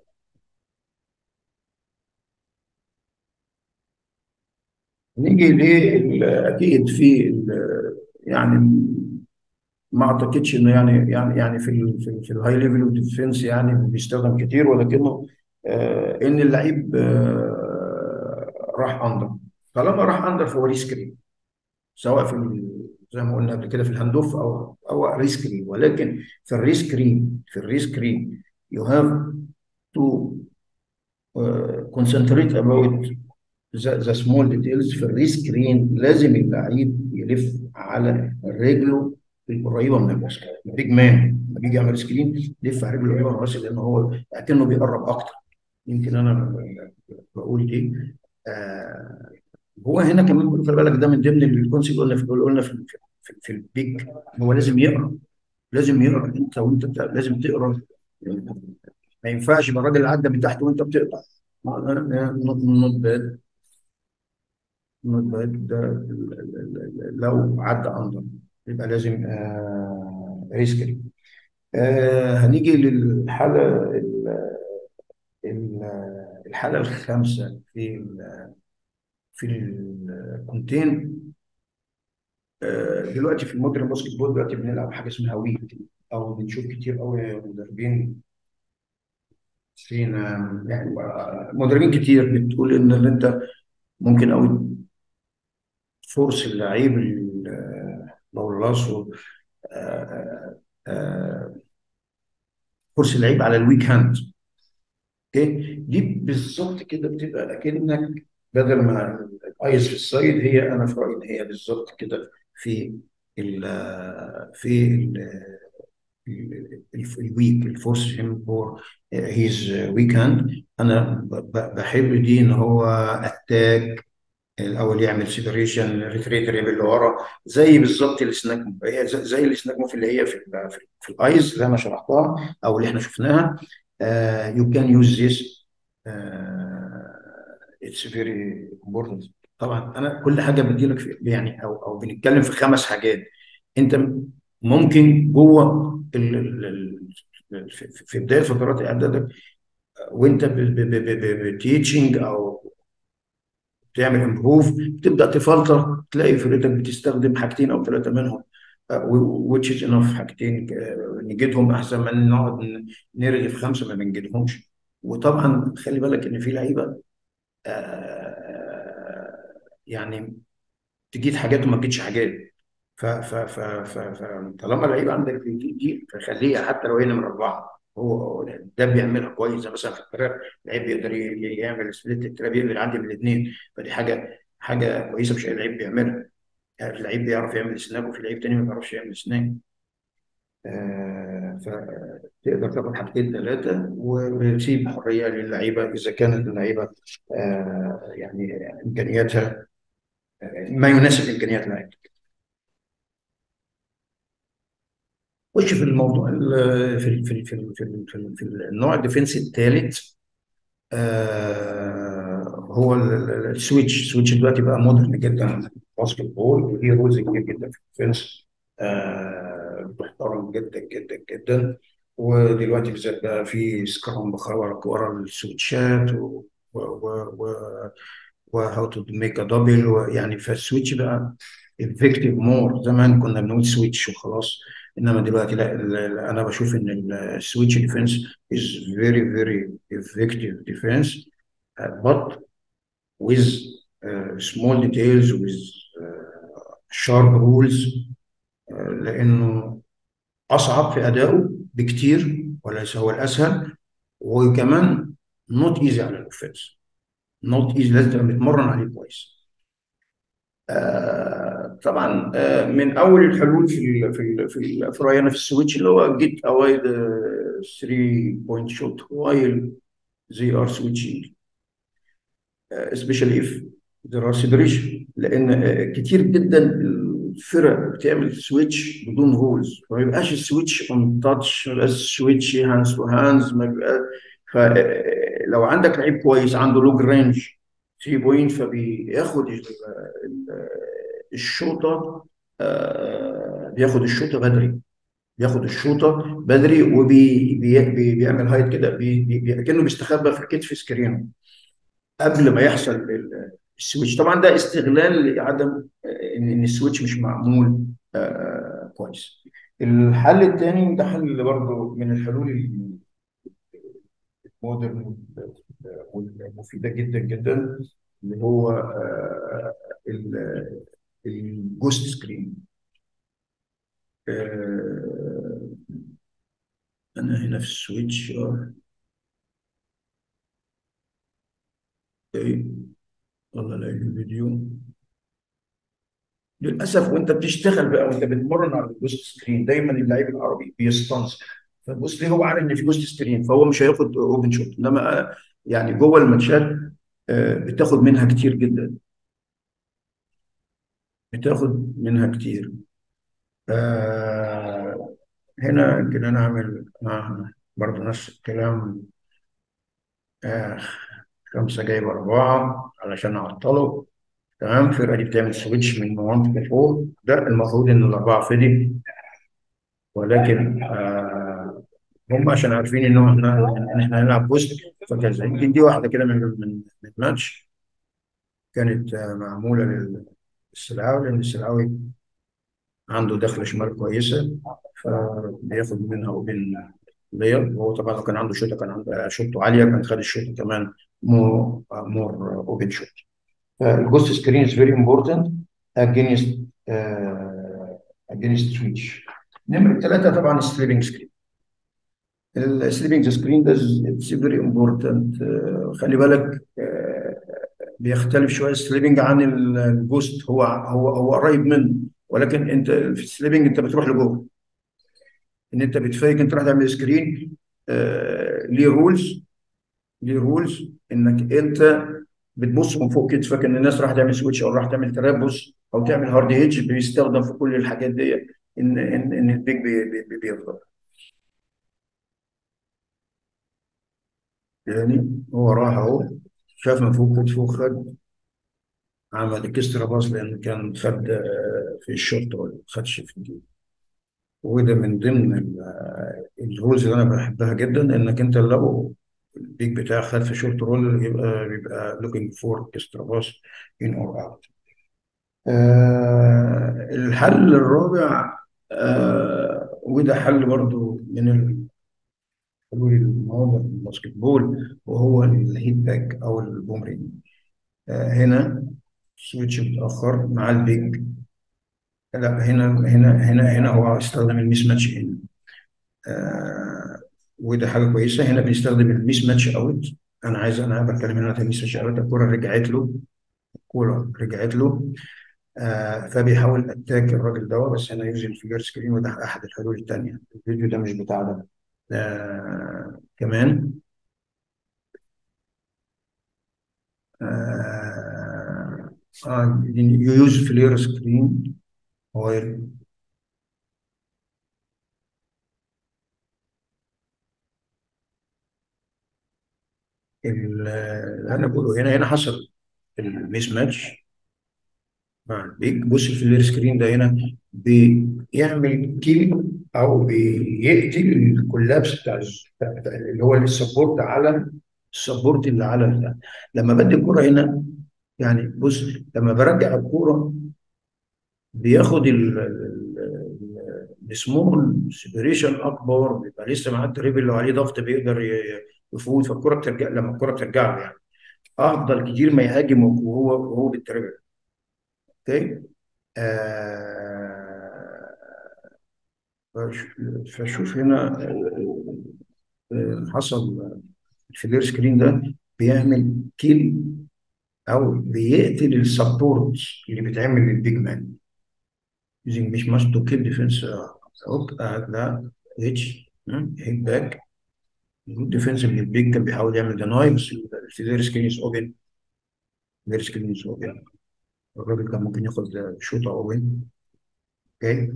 نيجي لل اكيد في ال- يعني ما اعتقدش انه يعني يعني يعني في ال في, ال في الهاي ليفل اوف ديفنس يعني بيستخدم كتير ولكنه آه ان اللعيب آه راح اندر طالما راح اندر فهو ريسكري سواء في ال- زي ما قلنا قبل كده في الهاند اوف او او ريسكري ولكن في الريسكري في الريسكري يو هاف تو concentrate about ذا ذا سمول ديتيلز في الريسكرين لازم اللعيب يلف على رجله القريبه من الباسكت البيج مان لما بيجي يعمل سكرين يلف على رجله القريبه من الباسكت لان هو اكنه بيقرب اكتر يمكن انا بقول ايه آه هو هنا كمان خلي بالك ده من ضمن الكونسيبت قلنا في قلنا في في, في البيج هو لازم يقرا لازم يقرا انت وانت بتاع لازم تقرا ما ينفعش يبقى الراجل عدى من تحت وانت بتقطع نوت باد نوت باد ده ال- ال- ال- لو عدى اندر يبقى لازم آه ريسكري آه هنيجي للحاله ال- ال- الحاله الخامسه في ال في الكونتين آه دلوقتي في المودرن باسكت بول دلوقتي بنلعب حاجه اسمها ويك او بنشوف كتير قوي مدربين فينا يعني مدربين كتير بتقول ان اللي انت ممكن قوي فورس اللعيب ال- لو اللاصو آه، آه، فورس اللعيب على الويك هاند اوكي دي بالظبط كده بتبقى اكنك بدل ما الايس في السايد هي انا في رايي ان هي بالظبط كده في ال في ال الويك الفورس هيم فور هيز ويك هاند انا ب- ب- بحب دي ان هو اتاك الاول يعمل سيبريشن ريتريتر يعمل لورا زي بالظبط السناك هي زي زي السناك موف اللي هي في ال في, في الايز اللي انا شرحتها او اللي احنا شفناها يو كان يوز ذيس اتس فيري امبورتنت طبعا انا كل حاجه بدي لك في يعني او او بنتكلم في خمس حاجات انت ممكن جوه ال- ال- ال- في في بدايه فترات اعدادك وانت بتيتشنج او تعمل امبروف تبدا تفلتر تلاقي فرقتك بتستخدم حاجتين او ثلاثه منهم which is enough حاجتين آه، نجدهم احسن من نقعد ن- نرغي في خمسه ما بنجدهمش وطبعا خلي بالك ان في لعيبه آه، يعني تجيد حاجات وما تجيدش حاجات ف ف ف ف ف طالما اللعيبه عندك دي دي فخليها حتى لو هي نمره اربعه هو ده بيعملها كويس زي مثلا في الفرق لعيب بيقدر ي- يعمل سبليت التراب يقدر يعدي من الاثنين فدي حاجه حاجه كويسه مش اي لعيب بيعملها يعني في لعيب بيعرف يعمل سناب وفي لعيب تاني ما بيعرفش يعمل سناب آه فتقدر تاخد حاجتين ثلاثه وتسيب حريه للعيبه اذا كانت اللعيبه آه يعني امكانياتها آه، ما يناسب امكانيات اللعيبه خش في الموضوع ال- في ال- في ال- في ال- في ال- في ال- في النوع الديفنسي الثالث آه هو ال- ال- السويتش السويتش دلوقتي بقى مودرن جدا في الباسكت بول وليه رولز كتير جدا في الديفنس آه محترم جدا جدا جدا ودلوقتي بالذات بقى في سكرام ورا ورا السويتشات و و و وهاو تو ميك ا دبل يعني فالسويتش بقى افكتيف مور زمان كنا بنقول سويتش وخلاص انما دلوقتي لا ال- ال- انا بشوف ان السويتش ديفense is very very effective defense uh, but with uh, small details with uh, sharp rules uh, لانه اصعب في ادائه بكتير وليس هو الاسهل وكمان not easy على الاوفنس not easy لازم تبقى متمرن عليه كويس آه، طبعا آه، من اول الحلول في ال في ال في ال في راينا في السويتش اللي هو جيت اواي 3 بوينت شوت while they are switching آه، especially if there are separation لان آه، كتير جدا الفرق بتعمل سويتش بدون رولز ما بيبقاش السويتش اون تاتش ما بيبقاش سويتش هاندز تو هاندز ما بيبقى فلو عندك لعيب كويس عنده لوج رينج 3 بوينت فبياخد ال- ال- الشوطه آه، بياخد الشوطه بدري بياخد الشوطه بدري وبيعمل هايت كده بي- بي- بي- كانه بيستخبى في كتف سكرينه قبل ما يحصل ال- السويتش طبعا ده استغلال لعدم آه، ان إن السويتش مش معمول آه، كويس الحل الثاني ده حل برضه من الحلول المودرن والمفيده جدا جدا اللي هو آه، ال- الجوست سكرين آه، انا هنا في السويتش اه ايه والله لا الفيديو للاسف وانت بتشتغل بقى وانت بتمرن على الجوست سكرين دايما اللعيب العربي بيستنصح فبص ليه هو عارف ان في جوست سكرين فهو مش هياخد اوبن شوت انما آه، يعني جوه الماتشات آه، بتاخد منها كتير جدا بتاخد منها كتير آه، هنا يمكن انا اعمل آه، برضه نفس الكلام آه، خمسه جايب اربعه علشان اعطله تمام الفرقه دي بتعمل سويتش من 1 ل 4 ده المفروض ان الاربعه فيدي ولكن آه هم عشان عارفين ان احنا ان احنا هنلعب بوست فكذا يمكن دي واحده كده من من من الماتش كانت آه معموله للسلعاوي لان السلعاوي عنده دخله شمال كويسه فبياخد منها اوبن لير وهو طبعا لو كان عنده شوطه كان عنده شوطه عاليه كان خد الشوطه كمان مور مور اوبن شوت الجوست سكرين از فيري امبورتنت against uh, against switch نمرة ثلاثة طبعا السليبنج سكرين السليبنج سكرين ده اتس فيري امبورتنت خلي بالك آه، بيختلف شويه السليبنج عن الجوست هو هو هو قريب منه ولكن انت في السليبنج انت بتروح لجوه ان انت بتفيك انت راح تعمل سكرين آه، ليه رولز ليه رولز انك انت بتبص من فوق كتفك ان الناس راح تعمل سويتش او راح تعمل ترابس او تعمل هارد هيدج بيستخدم في كل الحاجات دي ان ان ان البيج بي- بي- بي- بيفضل يعني هو راح اهو شاف من فوق كتفه خد عمل اكسترا باص لان كان خد آه، في الشورت ولا ما خدش في الجيم وده من ضمن ال- آه، الرولز اللي انا بحبها جدا انك انت لو البيك بتاعك خد في شورت رول يبقى بيبقى لوكينج فور اكسترا باص ان اور اوت الحل الرابع آه، وده حل برضو من الحلول الموجودة في الباسكت بول وهو الهيت باك او البومرين آه، هنا سويتش متاخر مع البيج لا هنا هنا هنا هنا هو استخدم الميس ماتش هنا آه وده حاجه كويسه هنا بنستخدم الميس ماتش اوت انا عايز انا بتكلم هنا عن الميس ماتش اوت الكوره رجعت له الكوره رجعت له آه فبيحاول اتاك الراجل ده بس هنا يوزن الفيجر سكرين وده احد الحلول الثانيه الفيديو ده مش بتاع ده آه كمان آه آه يوز فلير سكرين هو ال- اللي انا بقوله هنا هنا حصل الميس ماتش مع البيج بص في الفلير سكرين ده هنا بيعمل كيل او بيقتل الكولابس بتاع بتاع- اللي هو السبورت على السبورت اللي على ال- لما بدي الكوره هنا يعني بص لما برجع الكوره بياخد ال- ال- ال- السمول سيبريشن اكبر بيبقى لسه معاه الدريبل اللي عليه ضغط بيقدر ي- يفوت فالكوره بترجع لما الكوره بترجع له يعني افضل كتير ما يهاجم وهو وهو بالدريبل اوكي آه فش- فشوف هنا آه، آه، حصل الفلير سكرين ده بيعمل كيل او بيقتل السبورت اللي بيتعمل للبيج مان using مش ماست تو كيل ديفense اوب ده اتش هيد باك الجود ديفense من البيج كان بيحاول يعمل ديناي بس الفلير سكرين از اوبن الفلير سكرين از اوبن الراجل كان ممكن ياخد شوطه اوبن اوكي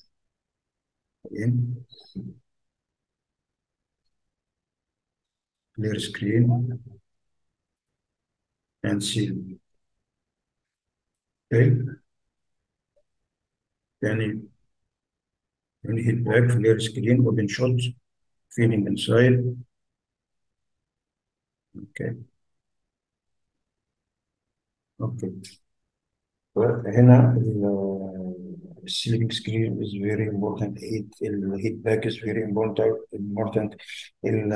clear screen and seal okay يعني يعني hit back clear screen open shot feeling inside okay okay هنا السيلينج سكرين is very important hit الهيت باك is very important important ال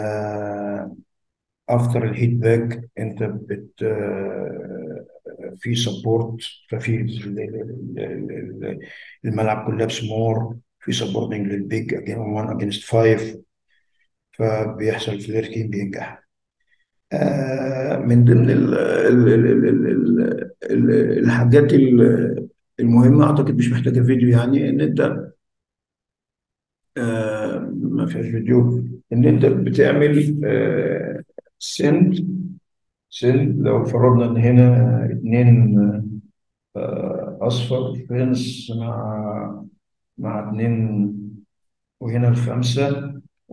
افتر الهيت باك انت بت آه، في سبورت ففي ال- ال- ال- ال- الملعب كولابس مور في سبورتنج للبيج 1 اجينست 5 فبيحصل فليركين بينجح آه، من ضمن ال- ال- ال- ال- ال- ال- الحاجات ال- المهمة أعتقد مش محتاجة فيديو يعني إن أنت آه، ما فيهاش فيديو إن أنت بتعمل سند سند لو فرضنا إن هنا اتنين آه، أصفر فينس مع مع اتنين وهنا الخمسة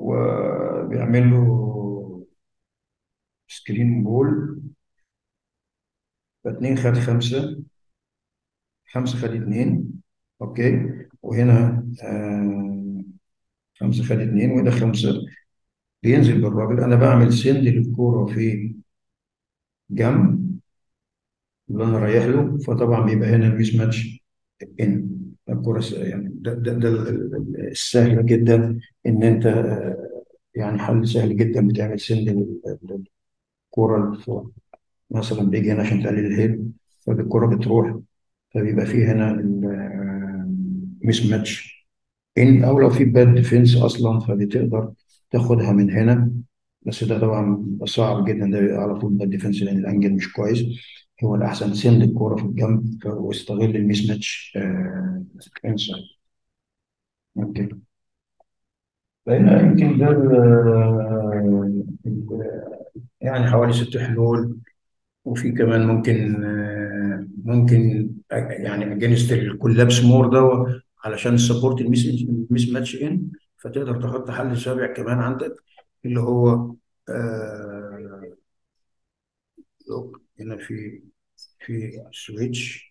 وبيعملوا سكرين بول فاتنين خد خمسة خمسة خد اتنين اوكي وهنا آه خمسة خد اتنين وهنا خمسة بينزل بالراجل انا بعمل سند للكورة في جنب اللي انا رايح له فطبعا بيبقى هنا الميس ماتش ان الكورة س- يعني ده ده, ده ال- ال- السهل جدا ان انت آه، يعني حل سهل جدا بتعمل سند لل- للكورة الفوق مثلا بيجي هنا عشان تقلل الهيد فالكورة بتروح فبيبقى فيه هنا الميس ماتش ان او لو في باد ديفنس اصلا فبتقدر تاخدها من هنا بس ده طبعا بيبقى صعب جدا ده بيبقى على طول باد ديفنس لان الانجل مش كويس هو الاحسن سند الكوره في الجنب ف- واستغل الميس ماتش انسايد اوكي فهنا يمكن ده ال- ال- يعني حوالي ست حلول وفي كمان ممكن آه، ممكن أ- يعني اجينست الكولابس مور ده علشان السبورت الميس الميس ماتش ان فتقدر تحط حل سابع كمان عندك اللي هو آه لوك هنا في في سويتش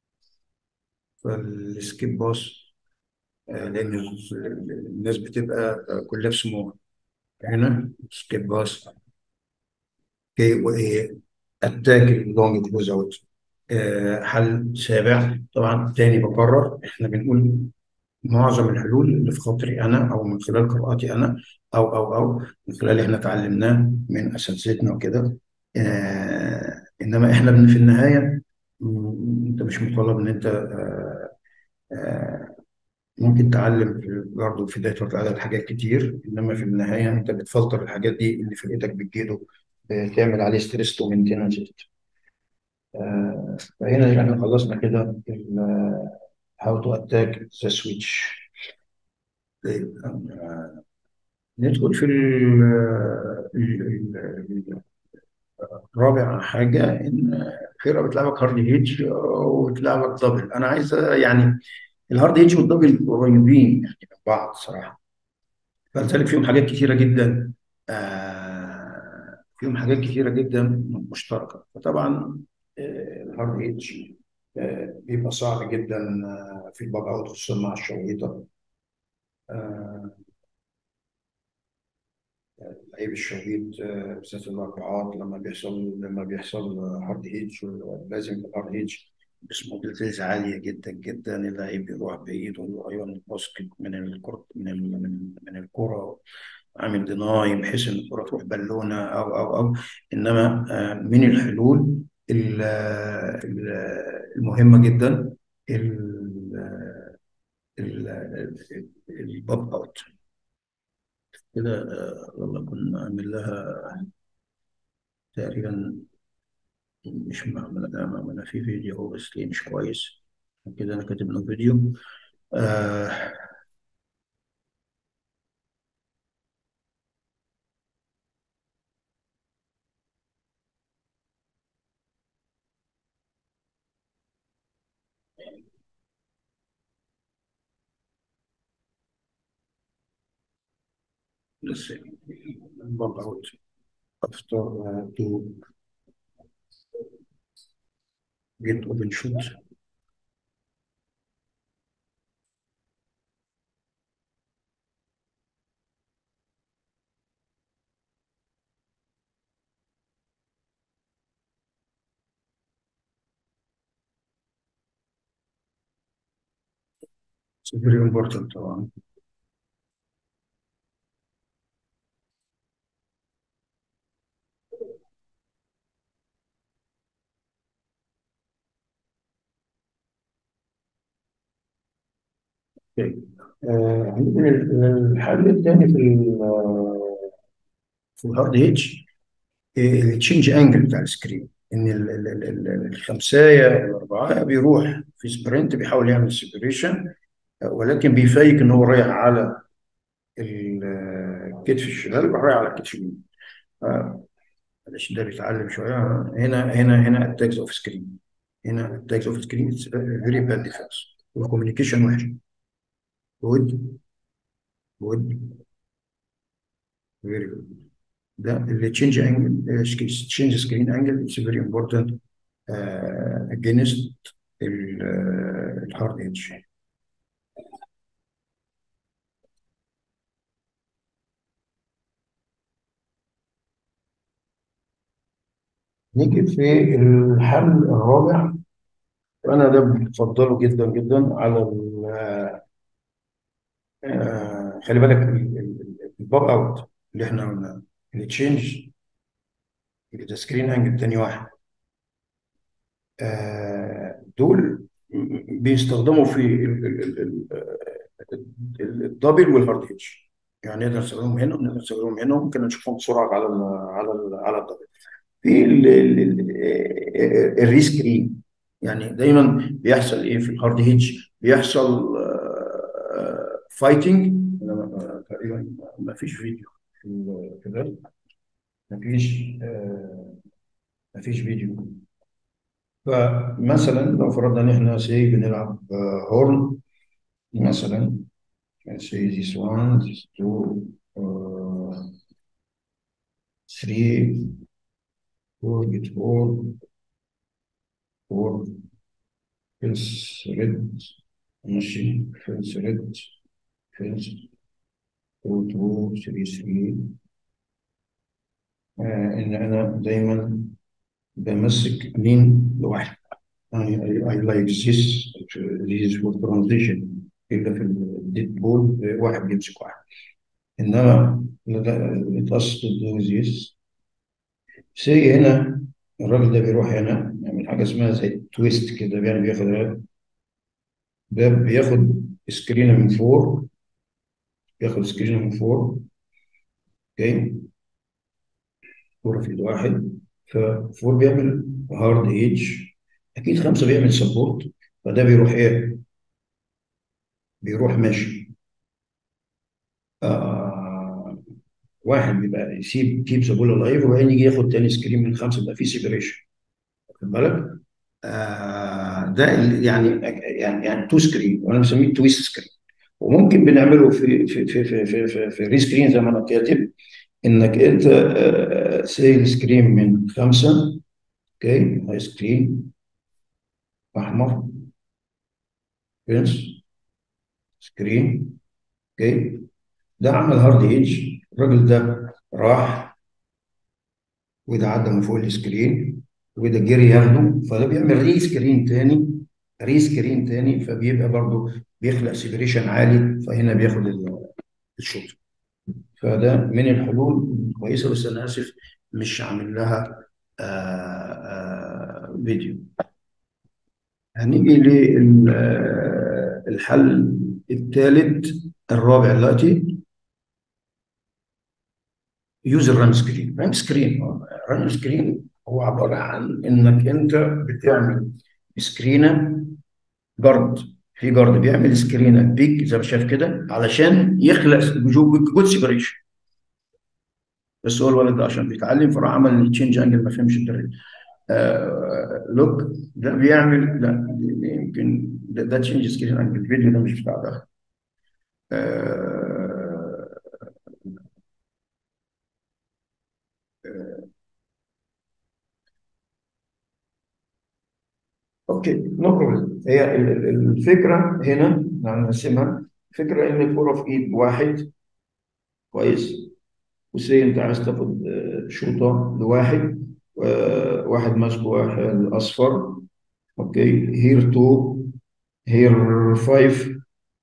فالسكيب باص آه لان ال- الناس بتبقى كولابس مور هنا سكيب باص اوكي اتاك اللونج كلوز اوت آه، حل سابع طبعا تاني بكرر احنا بنقول معظم الحلول اللي في خاطري انا او من خلال قراءاتي انا او او او من خلال اللي احنا اتعلمناه من اساتذتنا وكده آه انما احنا بن- في النهايه م- انت مش مطالب ان انت آه آه ممكن تعلم في- برضه في داتا عدد حاجات كتير انما في النهايه انت بتفلتر الحاجات دي اللي فرقتك بتجيله تعمل عليه ستريس تو مينتيننس فهنا احنا خلصنا كده هاو تو اتاك ذا سويتش ندخل في ال- ال- ال- رابع حاجة إن فرقة بتلعبك هارد هيدج وبتلعبك دبل أنا عايز يعني الهارد هيدج والدبل قريبين يعني من بعض صراحة فلذلك فيهم حاجات كتيرة جدا آه، فيهم حاجات كتيرة جدا مشتركة فطبعا آه، الهارد هيدج آه، بيبقى صعب جدا آه، في الباك اوت خصوصا مع الشويطة آه، لعيب الشويط آه، بالذات الاربعات لما بيحصل لما بيحصل هارد هيدج لازم الهارد هيدج بسموبيليتيز عالية جدا جدا اللعيب بيروح بعيد ويقريبا الباسكت من الكرة من ال- من من الكرة عامل ديناي بحيث ان الكرة تروح بالونة او او او انما آه، من الحلول ال- ال- المهمة جدا ال- ال- ال- الباب اوت كده آه، والله كنا عامل لها تقريبا مش معمولة معمولة في فيديو هو بس ليه مش كويس كده أنا كاتب له فيديو آه let's see bump out after uh, to get open shoot it's very important طبعا okay. آه عندنا الحل الثاني في ال في الهارد هيدج التشينج انجل بتاع السكرين ان ال- ال- ال- ال- الخمسايه الاربعه بيروح في سبرنت بيحاول يعمل سيبريشن ولكن بيفيك ان هو رايح على الكتف الشمال يبقى رايح على الكتف اليمين آه، معلش ده بيتعلم شويه هنا هنا هنا التاجز اوف سكرين هنا التاجز اوف سكرين فيري باد ديفense والكوميونيكيشن وحش جود جود فيري جود ده اللي تشينج انجل تشينج سكرين انجل اتس فيري امبورتنت اجينست الهارد ايدج نيجي في الحل الرابع وانا ده بفضله جدا جدا على ال- آه، خلي بالك الباب اوت اللي احنا قلنا اللي تشينج ده سكرين انجل تاني واحد آه، دول بيستخدموا في ال- ال- ال- ال- الدبل والهارد هيدج يعني نقدر نستخدمهم هنا ونقدر نستخدمهم هنا وممكن نشوفهم بسرعه على ال على ال على الدبل في ال- ال- ال- الريسكرين يعني دايما بيحصل ايه في الهارد هيدج بيحصل فايتنج تقريبا ما فيش فيديو في ال- في ده ما فيش ما فيش فيديو فمثلا لو فرضنا ان احنا سي بنلعب هورن مثلا say this one this two uh, three four get four four fence red ماشي fence red fence two two three three آه ان انا دايما بمسك مين لوحدي I, I, I like this this is for transition إلا في الديد بول واحد بيمسك واحد إنما it has to do this سي هنا الراجل ده بيروح هنا يعمل حاجة اسمها زي تويست كده يعني بياخد ده بياخد سكرين من فوق بياخد سكرين من فوق اوكي فور في ايد واحد ففور بيعمل هارد ايدج اكيد خمسه بيعمل سبورت فده بيروح ايه؟ بيروح ماشي آه واحد بيبقى يسيب كيب ذا بول لايف وبعدين يجي ياخد تاني سكرين من خمسه يبقى في سيبريشن واخد بالك؟ آه ده ال- يعني يعني يعني تو سكرين وانا بسميه تويست سكرين وممكن بنعمله في في في في في, في, في ري سكرين زي ما انا كاتب انك انت آه سيل سكرين من خمسه اوكي هاي سكرين احمر بنس سكرين اوكي ده عمل هارد ايدج الراجل ده راح وده عدى من فوق السكرين وده جري ياخده فده بيعمل ري سكرين تاني ري سكرين تاني فبيبقى برضه بيخلق سيبريشن عالي فهنا بياخد ال- الشوط فده من الحلول الكويسه بس انا اسف مش عامل لها آه آه فيديو هنيجي للحل الثالث الرابع دلوقتي يوز الرام سكرين رام سكرين رام سكرين هو عباره عن انك انت بتعمل سكرينه جارد في جارد بيعمل سكرينه بيج زي ما شايف كده علشان يخلق جود سيبريشن بس هو الولد ده عشان بيتعلم فراح عمل تشينج انجل ما فهمش الطريقه آه لوك ده بيعمل لا دي- يمكن ده, ده تشينج سكرين انجل الفيديو ده مش بتاع ده آه اوكي نو بروبلم هي ال- ال- الفكره هنا نقسمها الفكره ان الكوره في ايد واحد كويس وسي انت عايز تاخد آه، شوطه لواحد آه، واحد ماسك واحد اصفر اوكي هير 2 هير 5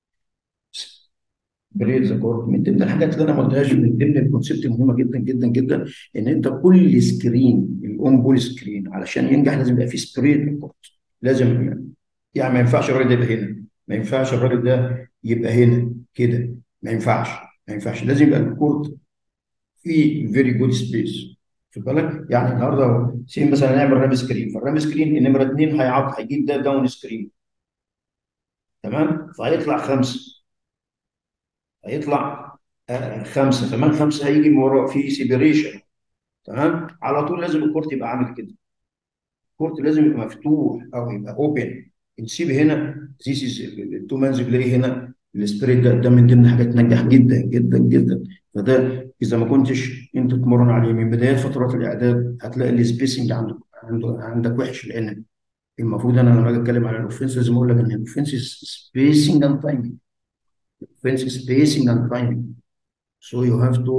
بريد ذا كورت من ضمن الحاجات اللي انا ما قلتهاش من ضمن الكونسيبت المهمه جدا جدا جدا ان انت كل سكرين الاون بول سكرين علشان ينجح لازم يبقى فيه سبريد للكورت لازم يعني ما ينفعش الراجل ده يبقى هنا ما ينفعش الراجل ده يبقى هنا كده ما ينفعش ما ينفعش لازم يبقى الكورت في فيري جود سبيس في بالك يعني النهارده سي مثلا نعمل رام سكرين فالرام سكرين نمره اثنين هيعط هيجيب ده داون سكرين تمام فهيطلع خمسه هيطلع آه خمسه تمام خمسه هيجي من وراه في سيبريشن تمام على طول لازم الكورت يبقى عامل كده الكورت لازم يبقى مفتوح او يبقى اوبن نسيب هنا ذيس از التو مانز بلاي هنا السبريت ده ده من ضمن حاجات تنجح جدا جدا جدا فده اذا ما كنتش انت تتمرن عليه من بدايه فترات الاعداد هتلاقي السبيسنج عندك عندك عندك وحش لان المفروض انا لما اجي اتكلم على الاوفنس لازم اقول لك ان الاوفنس سبيسنج اند تايمينج الاوفنس سبيسنج اند تايمينج so you have to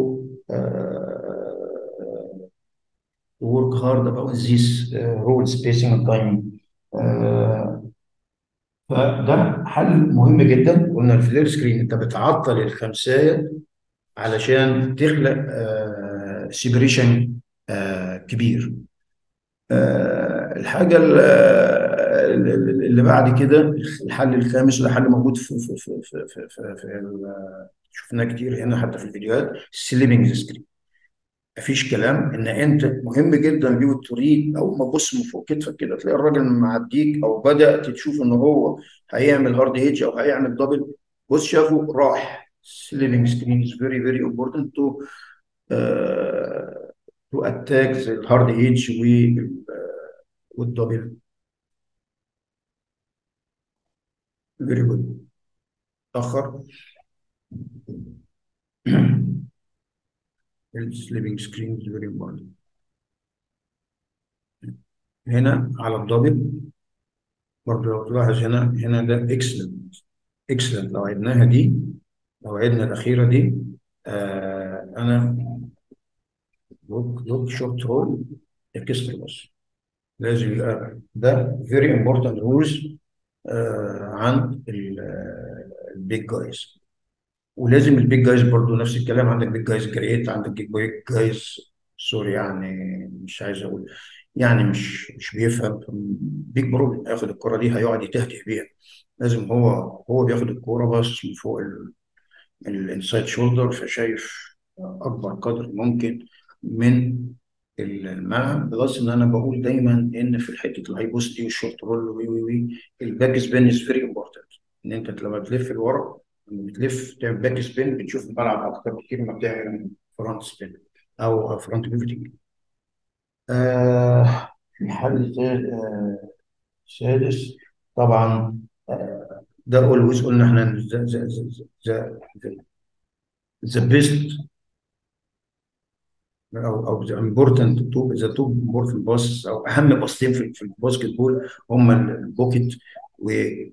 uh, work hard about this uh, role spacing and timing uh, فده حل مهم جدا قلنا الفلير سكرين انت بتعطل الخمسايه علشان تخلق آه سيبريشن آه كبير آه الحاجه ال- اللي بعد كده الحل الخامس وده حل موجود في في في في في, في, في ال- شفناه كتير هنا حتى في الفيديوهات السليبنج سكرين مفيش كلام ان انت مهم جدا بيه تريد اول ما تبص من فوق كتفك كده تلاقي الراجل معديك او بدات تشوف ان هو هيعمل هارد هيدج او هيعمل دبل بص شافه راح سليبنج سكرين از فيري فيري امبورتنت تو تو اتاك الهارد هيدج والدبل فيري جود اخر السليبنج سكرين از فيري امبورتنت هنا على الدبل برضه لو تلاحظ هنا هنا ده اكسلنت اكسلنت لو عدناها دي لو عدنا الاخيره دي آه انا لوك لوك شورت رول اكسترا بس لازم يبقى ده فيري امبورتنت رولز عن البيج جايز ولازم البيج جايز برضو نفس الكلام عندك بيج جايز جريت عندك بيج جايز سوري يعني مش عايز اقول يعني مش مش بيفهم بيج برو هياخد الكره دي هيقعد يتهته بيها لازم هو هو بياخد الكوره باصص من فوق الانسايد شولدر فشايف اكبر قدر ممكن من الملعب بلس ان انا بقول دايما ان في حته الهاي بوست دي والشورت رول وي وي وي الباك سبين از فيري امبورتنت ان انت لما بتلف لورا لما بتلف تعمل باك سبين بتشوف الملعب اكتر كتير ما بتعمل فرونت سبين او فرونت بيفتنج آه الحل السادس طبعا آه ده اولويز قلنا احنا ذا ذا ذا ذا بيست او او ذا امبورتنت تو ذا تو امبورتنت باس او اهم باصتين في في الباسكت بول هم البوكيت وال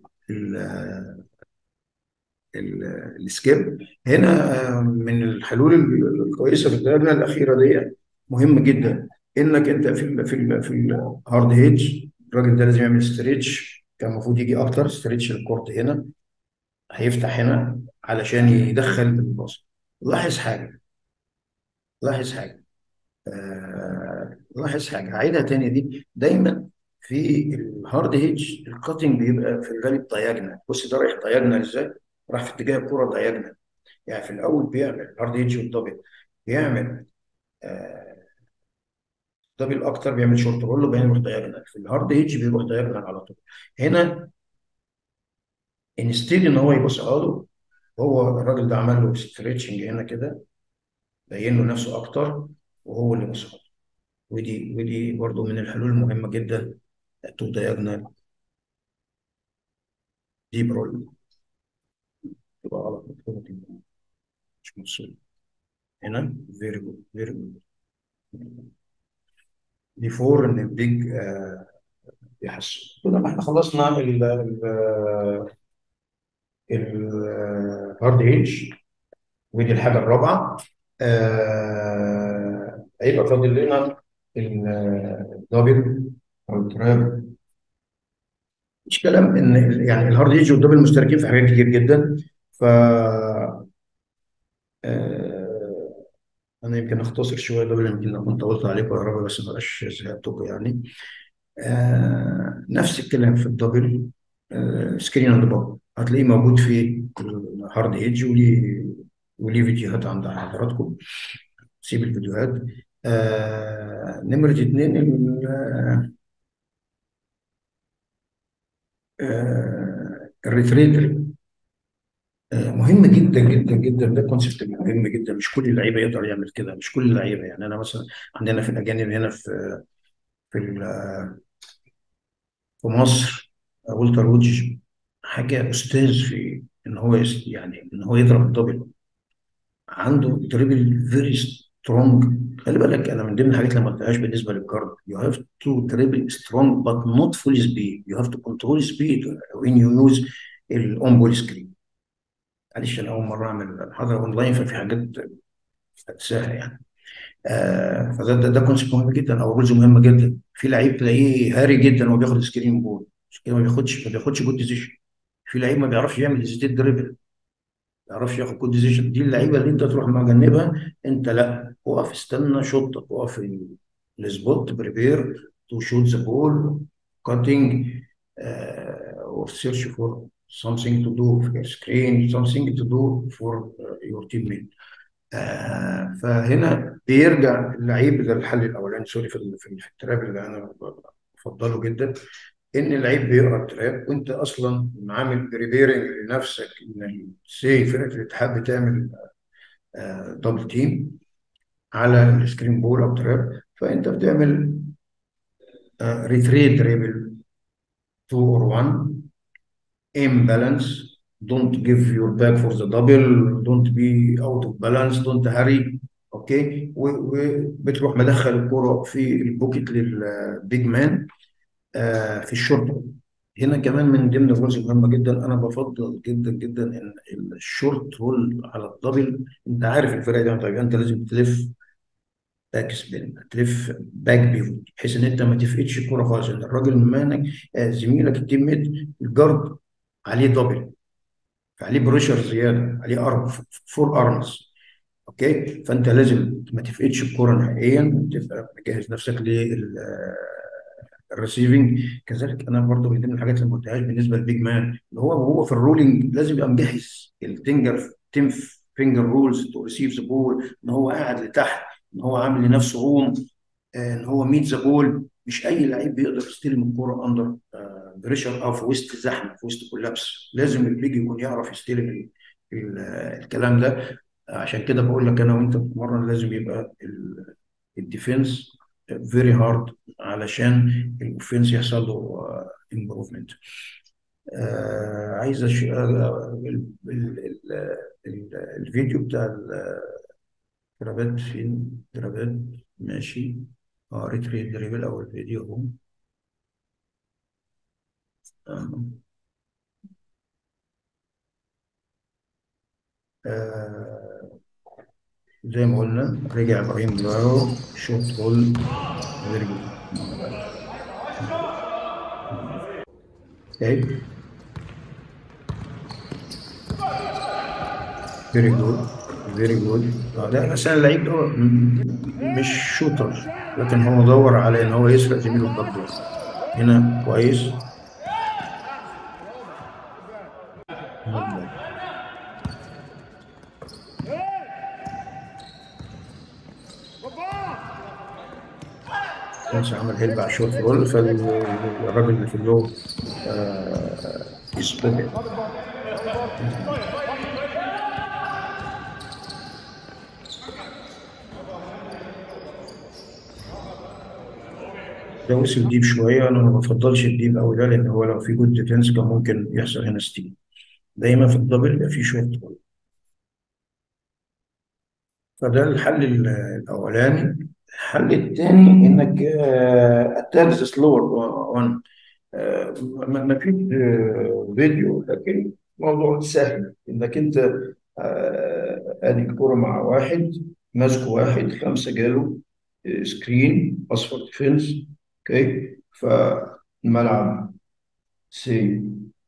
السكيب هنا من الحلول الكويسه في الدرجه الاخيره دي مهم جدا انك انت في ال في ال في الهارد هيدج الراجل ده لازم يعمل ستريتش كان المفروض يجي اكتر ستريتش الكورت هنا هيفتح هنا علشان يدخل الباص لاحظ حاجه لاحظ حاجه آه لاحظ حاجه هعيدها تاني دي دايما في الهارد هيدج الكاتنج بيبقى في الغالب دايجنال بص ده رايح دايجنال ازاي؟ راح في اتجاه الكوره دايجنال يعني في الاول بيعمل الهارد هيدج والدبل بيعمل آه دبل اكتر بيعمل شورت رول وبعدين يروح دايجنال في الهارد هيدج بيروح دايجنال على طول هنا انستيد ان هو يبص له هو الراجل ده عمل له ستريتشنج هنا كده بين له نفسه اكتر وهو اللي بص ودي ودي برضو من الحلول المهمه جدا تو دايجنال ديب رول تبقى غلط مش مبسوط هنا فيري جود فيري جود دي فور ان البيج آه يحسن كده ما احنا خلصنا ال الهارد ايج ودي الحاجه الرابعه آه هيبقى فاضل لنا الدبل او التراب مش كلام ان يعني الهارد ايج والدبل مشتركين في حاجات كتير جدا ف آه انا يمكن اختصر شويه دبل يمكن لو كنت طولت عليكم يا رب بس ما بقاش زهقتكم يعني آه نفس الكلام في الدبل آه سكرين اند باب هتلاقيه موجود في الهارد ايدج وليه وليه فيديوهات عند حضراتكم سيب الفيديوهات آه نمرة اتنين آه الريتريتر آه مهم جدا جدا جدا ده كونسيبت مهم جدا مش كل اللعيبه يقدر يعمل كده مش كل اللعيبه يعني انا مثلا عندنا في الاجانب هنا في في في مصر والتر وودج حاجه استاذ في ان هو يعني ان هو يضرب الدبل عنده دريبل فيري سترونج خلي بالك انا من ضمن الحاجات اللي ما قلتهاش بالنسبه للجارد يو هاف تو دريبل سترونج بات نوت فول سبيد يو هاف تو كنترول سبيد وين يو يوز الاون بول سكرين معلش انا اول مره اعمل محاضره اونلاين ففي حاجات انساها يعني آه فده ده, ده كونسيبت مهم جدا او رولز مهمه جدا في لعيب تلاقيه هاري جدا وهو بياخد سكرين بول مش كده ما بياخدش ما بياخدش جود ديزيشن في لعيب ما بيعرفش يعمل ستيت دريبل ما بيعرفش ياخد جود ديزيشن دي اللعيبه اللي انت تروح مجنبها انت لا وقف استنى شوطك وقف في السبوت بريبير تو شوت ذا بول كاتنج اور سيرش فور something to do for your screen something to do for uh, your teammate آه فهنا بيرجع اللعيب ده الحل الاولاني سوري في في التراب اللي انا بفضله جدا ان اللعيب بيقرا التراب وانت اصلا عامل بريبيرنج لنفسك ان سي فرقه الاتحاد بتعمل آه دبل تيم على السكرين بول او تراب فانت بتعمل آه ريتريت دريبل 2 اور 1 imbalance don't give your back for the double don't be out of balance don't hurry اوكي وبتروح مدخل الكرة في البوكيت للبيج مان آه في الشورت هنا كمان من ضمن الرولز المهمه جدا انا بفضل جدا جدا ان الشورت رول على الدبل انت عارف الفرق دي طيب انت لازم تلف باك سبين تلف باك بيفوت بحيث ان انت ما تفقدش الكوره خالص ان الراجل مانك آه زميلك التيم ميت الجارد عليه دبل عليه بريشر زياده عليه ارم فور ارمز اوكي فانت لازم ما تفقدش الكوره نهائيا تبقى مجهز نفسك الريسيفنج كذلك انا برضو من ضمن الحاجات اللي ما قلتهاش بالنسبه للبيج مان اللي هو وهو في الرولينج لازم يبقى مجهز التنجر تنف فينجر رولز تو ريسيف ذا بول ان هو قاعد لتحت ان هو عامل لنفسه روم ان هو ميت ذا بول مش اي لعيب بيقدر يستلم الكوره اندر بريشر او في وسط زحمه في وسط كولابس لازم البيج يكون يعرف يستلم ال ال الكلام ده عشان كده بقول لك انا وانت بتتمرن لازم يبقى الديفنس فيري هارد علشان الاوفنس يحصل له امبروفمنت آه عايز أش... آه ال... ال... ال... الفيديو بتاع الدرابات فين درابات ماشي اه ريتريت دريبل او الفيديو اهو آه زي ما قلنا رجع ابراهيم ديارو شوت بول فيري جود اوكي فيري جود فيري جود لا بس اللعيب ده مش شوتر لكن هو دور على ان هو يسرق زميله الضبط هنا كويس كانش عمل هيلب على شوت رول فالراجل اللي في اللو آه يسبق ده وصل ديب شويه انا ما بفضلش الديب قوي ده لان هو لو في جود ديفنس كان ممكن يحصل هنا ستيل دايما في الدبل يبقى في شوت رول فده الحل الاولاني الحل الثاني انك اتاك سلور وان ما فيش فيديو لكن موضوع سهل انك انت ادي الكوره مع واحد ماسك واحد خمسه جاله سكرين اصفر ديفنس اوكي فالملعب سي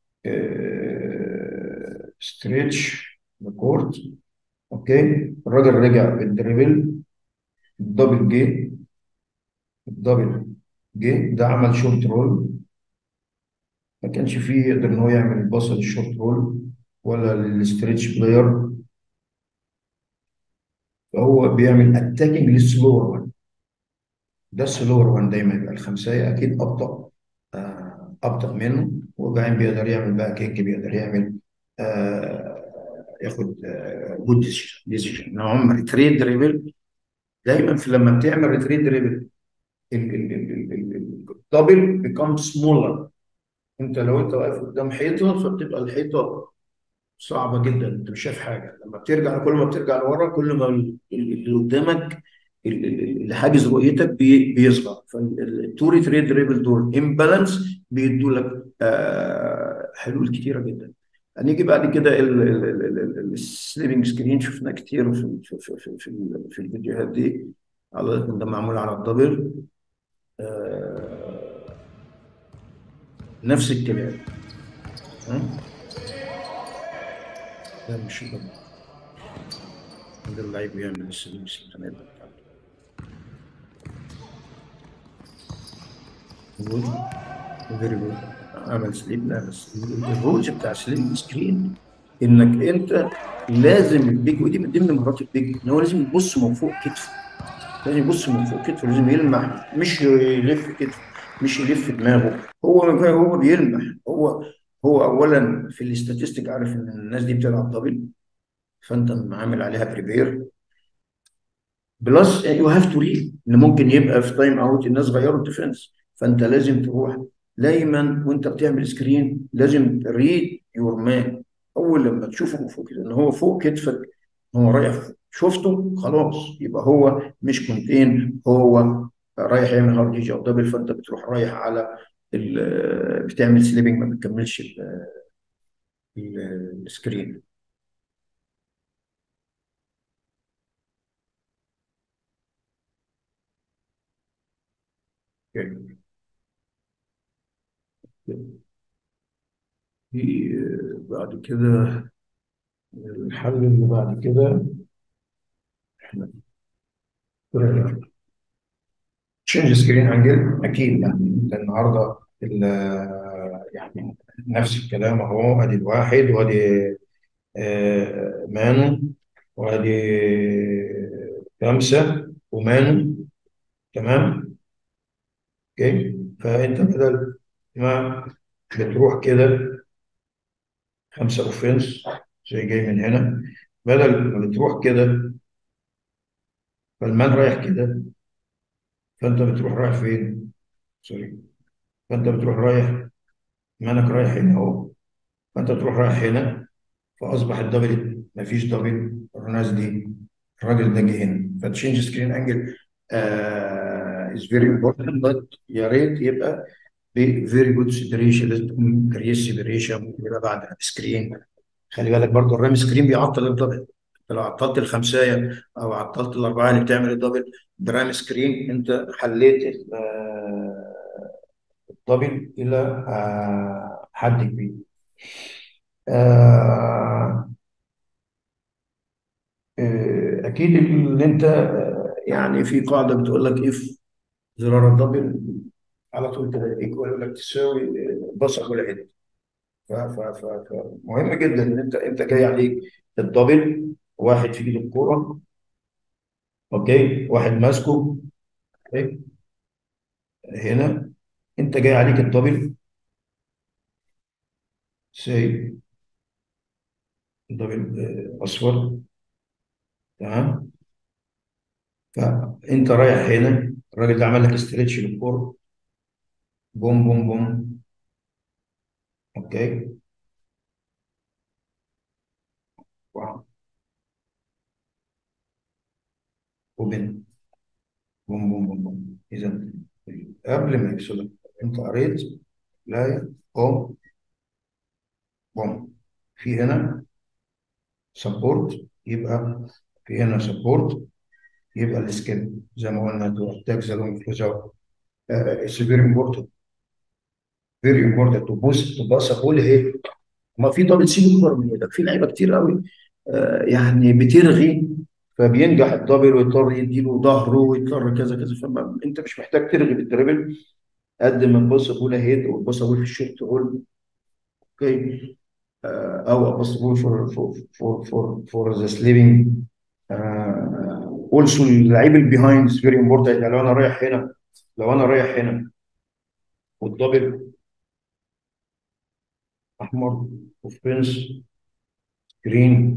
ستريتش كورت اوكي الراجل رجع بالدريبل الدبل جي الدبل جي ده عمل شورت رول ما كانش فيه يقدر ان هو يعمل الباصه للشورت رول ولا للستريتش بلاير فهو بيعمل اتاكينج للسلور وان ده السلور وان دايما يبقى الخمسيه اكيد ابطا آه ابطا منه وبعدين بيقدر يعمل بقى كيك بيقدر يعمل آه ياخد جود ديسيجن ان هم ريتريد دريبل دايما في لما بتعمل ريتريد دريبل الدبل بيكم سمولر انت لو انت واقف قدام حيطه فبتبقى الحيطه صعبه جدا انت مش شايف حاجه لما بترجع كل ما بترجع لورا كل ما اللي قدامك اللي حاجز رؤيتك بيصغر فالتو ريتريد دريبل دول امبالانس بيدوا لك آه حلول كتيره جدا هنيجي بعد كده السليبنج سكرين شفناه كتير في في في في, في, في الفيديوهات دي على ده معمول على الدبل آه نفس الكلام ده مش ده ده اللعيب بيعمل السليبنج سكرين جود فيري جود عمل سليب لا بس الرولز بتاع سليب سكرين انك انت لازم البيج ودي من ضمن مهارات البيج ان هو لازم يبص من فوق كتفه لازم يبص من فوق كتفه لازم يلمح مش يلف كتفه مش يلف دماغه هو هو بيلمح هو هو اولا في الاستاتستيك عارف ان الناس دي بتلعب دبل فانت عامل عليها بريبير بلس يو هاف تو ريد ان ممكن يبقى في تايم اوت الناس غيروا الديفنس فانت لازم تروح دايما وانت بتعمل سكرين لازم ريد يور مان اول لما تشوفه من فوق كده ان هو فوق كتفك هو رايح شفته خلاص يبقى هو مش كونتين هو رايح يعمل هارد هيج او دبل فانت بتروح رايح على بتعمل سليبنج ما بتكملش السكرين okay. في بعد كده الحل اللي بعد كده احنا تشينج سكرين انجل اكيد يعني انت النهارده ال- يعني نفس الكلام اهو ادي الواحد وادي آه، مانو وادي خمسه ومانو تمام اوكي فانت بدل ما بتروح كده خمسه اوفنس زي جاي من هنا بدل ما بتروح كده فالمان رايح كده فانت بتروح رايح فين؟ سوري فانت بتروح رايح مانك رايح هنا اهو فانت تروح رايح هنا فاصبح الدبل مفيش دبل الناس دي الراجل ده جه هنا فتشينج سكرين انجل از فيري امبورتنت بس يا ريت يبقى بفيري جود سيبريشن لازم تكون كريس سيبريشن يبقى بعد سكرين خلي بالك برضو الرام سكرين بيعطل الدبل انت لو عطلت الخمسايه او عطلت الاربعه اللي بتعمل الدبل برام سكرين انت حليت ال- آه، الدبل الى آه، حد كبير آه، آه، اكيد اللي انت آه، يعني في قاعده بتقول لك اف زرار الدبل على طول كده ايكوال يقول لك تساوي آه، بصق والعد ف- ف- ف- فمهم جدا ان انت انت جاي عليك الدبل واحد في ايده الكوره اوكي واحد ماسكه اوكي هنا انت جاي عليك الدبل سي دبل آه، اصفر تمام فانت رايح هنا الراجل ده عمل لك استريتش للكوره بوم بوم بوم اوكي واحد وبين بوم بوم بوم بوم اذا قبل ما يفصلك انت قريت لا بوم بوم في هنا سبورت يبقى في هنا سبورت يبقى السكيل زي ما قلنا تو اتاك ذا لونج ريزلت اتس فيري امبورتنت فيري امبورتنت تو بوست تو باس اقول ايه ما في دبل سي اكبر من ايدك في لعيبه كتير قوي آه، يعني بترغي فبينجح الدبل ويضطر يديله ظهره ويضطر كذا كذا فانت مش محتاج ترغي بالدريبل قد ما تبص بولا هيد وتبص اقول في الشورت هول اوكي آه، او ابص بول فور فور فور فور فور ذا سليبنج اولسو اللعيب البيهايند فيري امبورتنت يعني لو انا رايح هنا لو انا رايح هنا والدبل احمر اوفنس جرين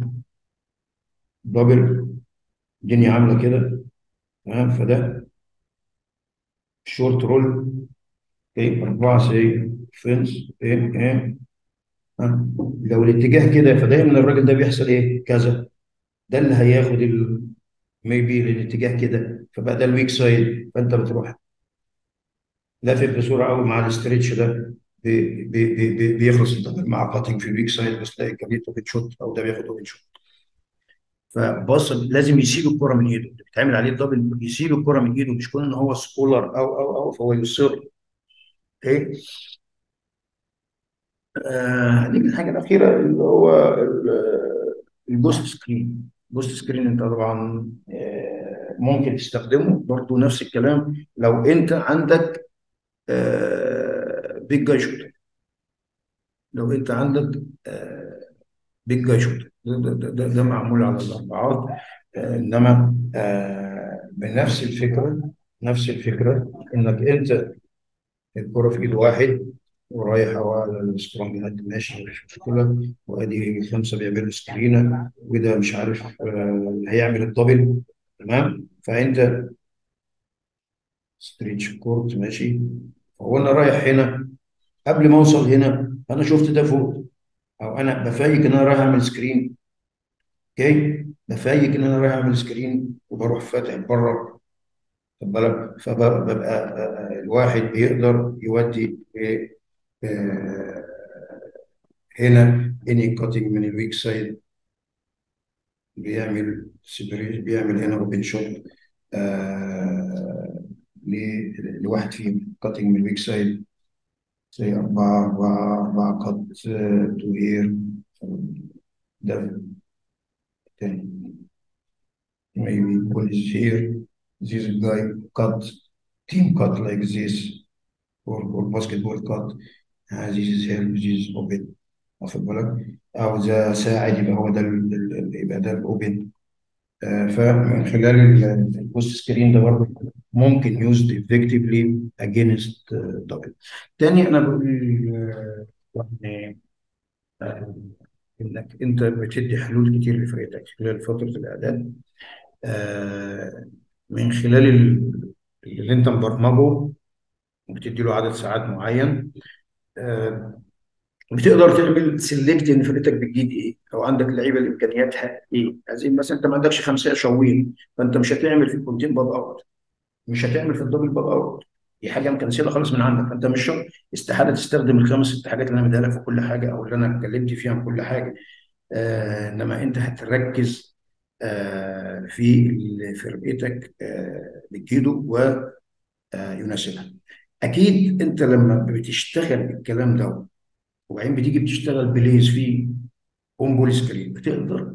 دبل الدنيا عامله كده تمام فده شورت رول اوكي اربعه سي فنس ايه ايه ها لو الاتجاه كده فدايما الراجل ده بيحصل ايه كذا ده اللي هياخد ال ميبي الاتجاه كده فبقى ده الويك سايد فانت بتروح لافف بسرعه قوي مع الاسترتش ده بي بي بي بي بيخلص الدبل مع كاتنج في الويك سايد بس تلاقي كبير اوبن شوت او ده بياخد اوبن شوت فبص لازم يسيب الكره من ايده اللي بيتعمل عليه الدبل يسيب الكره من ايده مش كون ان هو سكولر او او او فهو يصر اوكي آه نيجي الحاجه الاخيره اللي هو ال- الجوست سكرين الجوست سكرين انت طبعا آه ممكن تستخدمه برضه نفس الكلام لو انت عندك آه بيج جاي شوتر لو انت عندك آه بيج جاي شوتر ده, ده, ده, ده, ده معمول على الاربعات آه انما آه بنفس الفكره نفس الفكره انك انت الكرة في ايد واحد ورايح هو على السترونج هاد ماشي مش مشكلة وادي خمسة بيعملوا سكرينة وده مش عارف آه، هيعمل الدبل تمام فانت ستريتش كورت ماشي هو انا رايح هنا قبل ما اوصل هنا انا شفت ده فوق او انا بفايق ان انا رايح اعمل سكرين اوكي بفايق ان انا رايح اعمل سكرين وبروح فاتح بره خد بالك فببقى آه، الواحد بيقدر يودي إيه، آه، هنا اني كاتنج من الويك سايد بيعمل سيبريت بيعمل هنا اوبن شوت آه ل- لواحد فيهم كاتنج من الويك سايد زي أربعة أربعة أربعة كات تو هير ده تاني maybe one is here this guy cut team cut like this or, or basketball cut uh, this is help this is open واخد بالك او ده ساعد يبقى هو ده ال- ال- ال- يبقى ده الاوبن آه، فمن خلال ال- البوست سكرين ده برضه ممكن يوزد effectively against دبل تاني انا بقول آه، يعني آه، انك انت بتدي حلول كتير لفريقك خلال فتره الاعداد آه، من خلال ال- اللي انت مبرمجه وبتدي له عدد ساعات معين آه، بتقدر تعمل سيلكت ان فرقتك بتجيب ايه او عندك لعيبه اللي امكانياتها ايه زي مثلا انت ما عندكش خمسه شوين فانت مش هتعمل في الكونتين باب اوت مش هتعمل في الدبل باب اوت دي حاجه مكنسله خالص من عندك فانت مش شرط استحاله تستخدم الخمس ست حاجات اللي انا مديها لك في كل حاجه او اللي انا اتكلمت فيها عن كل حاجه آه انما انت هتركز آه في اللي فرقتك آه بتجيده ويناسبها اكيد انت لما بتشتغل الكلام ده وبعدين بتيجي بتشتغل بليز في اون بول سكرين بتقدر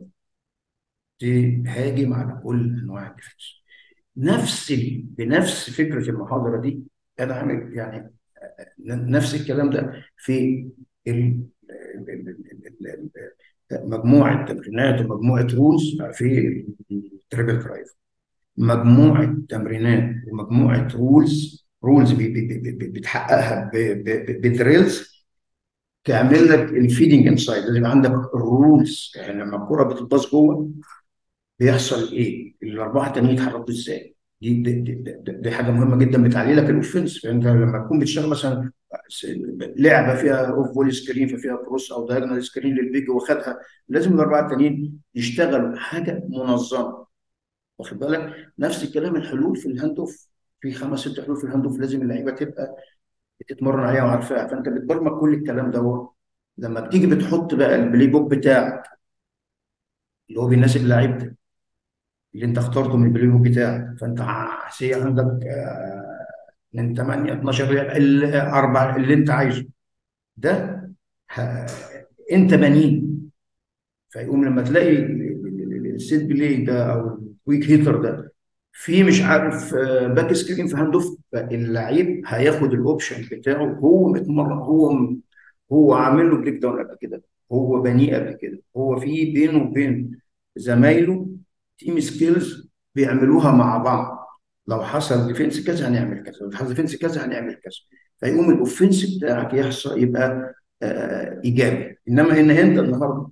تهاجم على كل انواع الديفنس نفس ال- بنفس فكره المحاضره دي انا عامل يعني ن- نفس الكلام ده في ال- ال- ال- ال- ال- مجموعه تمرينات ومجموعه رولز في التريبل درايف مجموعه تمرينات ومجموعه رولز رولز بتحققها بدريلز تعمل لك الفيدنج انسايد لازم يبقى عندك الرولز يعني لما الكره بتتباص جوه بيحصل ايه؟ الاربعه التانيين يتحركوا ازاي؟ دي دي, دي, دي, دي حاجه مهمه جدا بتعلي لك الاوفنس فانت لما تكون بتشتغل مثلا لعبه فيها اوف بول سكرين ففيها كروس او دايجونال سكرين للبيج واخدها لازم الاربعه التانيين يشتغلوا حاجه منظمه واخد بالك؟ نفس الكلام الحلول في الهاند اوف في خمس ست حلول في الهاند اوف لازم اللعيبه تبقى بتتمرن عليها وعارفاها فانت بتبرمج كل الكلام ده لما بتيجي بتحط بقى البلاي بوك بتاعك اللي هو بيناسب لعيبتك اللي انت اخترته من البلاي بوك بتاعك فانت سي عندك آه، من 8 12 لعبه الاربع اللي انت عايزه ده ه- انت بنيه فيقوم لما تلاقي ال- ال- ال- السيت بلاي ده او الكويك هيتر ده في مش عارف آه، باك سكرين في هاند اوف فاللعيب هياخد الاوبشن بتاعه هو متمرن هو هو عامل له بريك داون قبل كده هو بنيه قبل كده هو في بينه وبين زمايله تيم سكيلز بيعملوها مع بعض لو حصل ديفنس كذا هنعمل كذا لو حصل ديفنس كذا هنعمل كذا فيقوم الاوفنس بتاعك يحصل يبقى آه ايجابي انما ان انت النهارده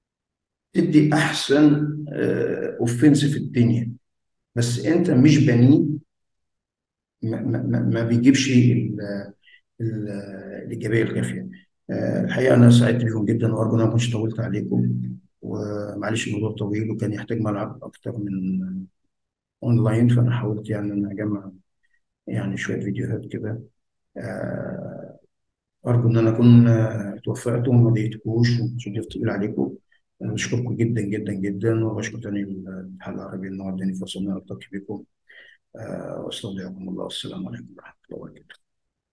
تدي احسن اوفنس في الدنيا بس انت مش بنيه ما, ما, ما بيجيبش ال- ال- الايجابيه الكافيه آه، الحقيقه انا سعدت بيكم جدا وارجو ان انا ما كنتش طولت عليكم ومعلش الموضوع طويل وكان يحتاج ملعب اكتر من اونلاين فانا حاولت يعني ان اجمع يعني شويه فيديوهات كده آه، ارجو ان انا اكون آه، توفقت وما ضايقتكوش ومش ضيف تقيل عليكم انا بشكركم جدا جدا جدا وبشكر تاني الاتحاد العربي ان هو اداني فرصه ان انا التقي بكم آه، واستودعكم الله والسلام عليكم ورحمه الله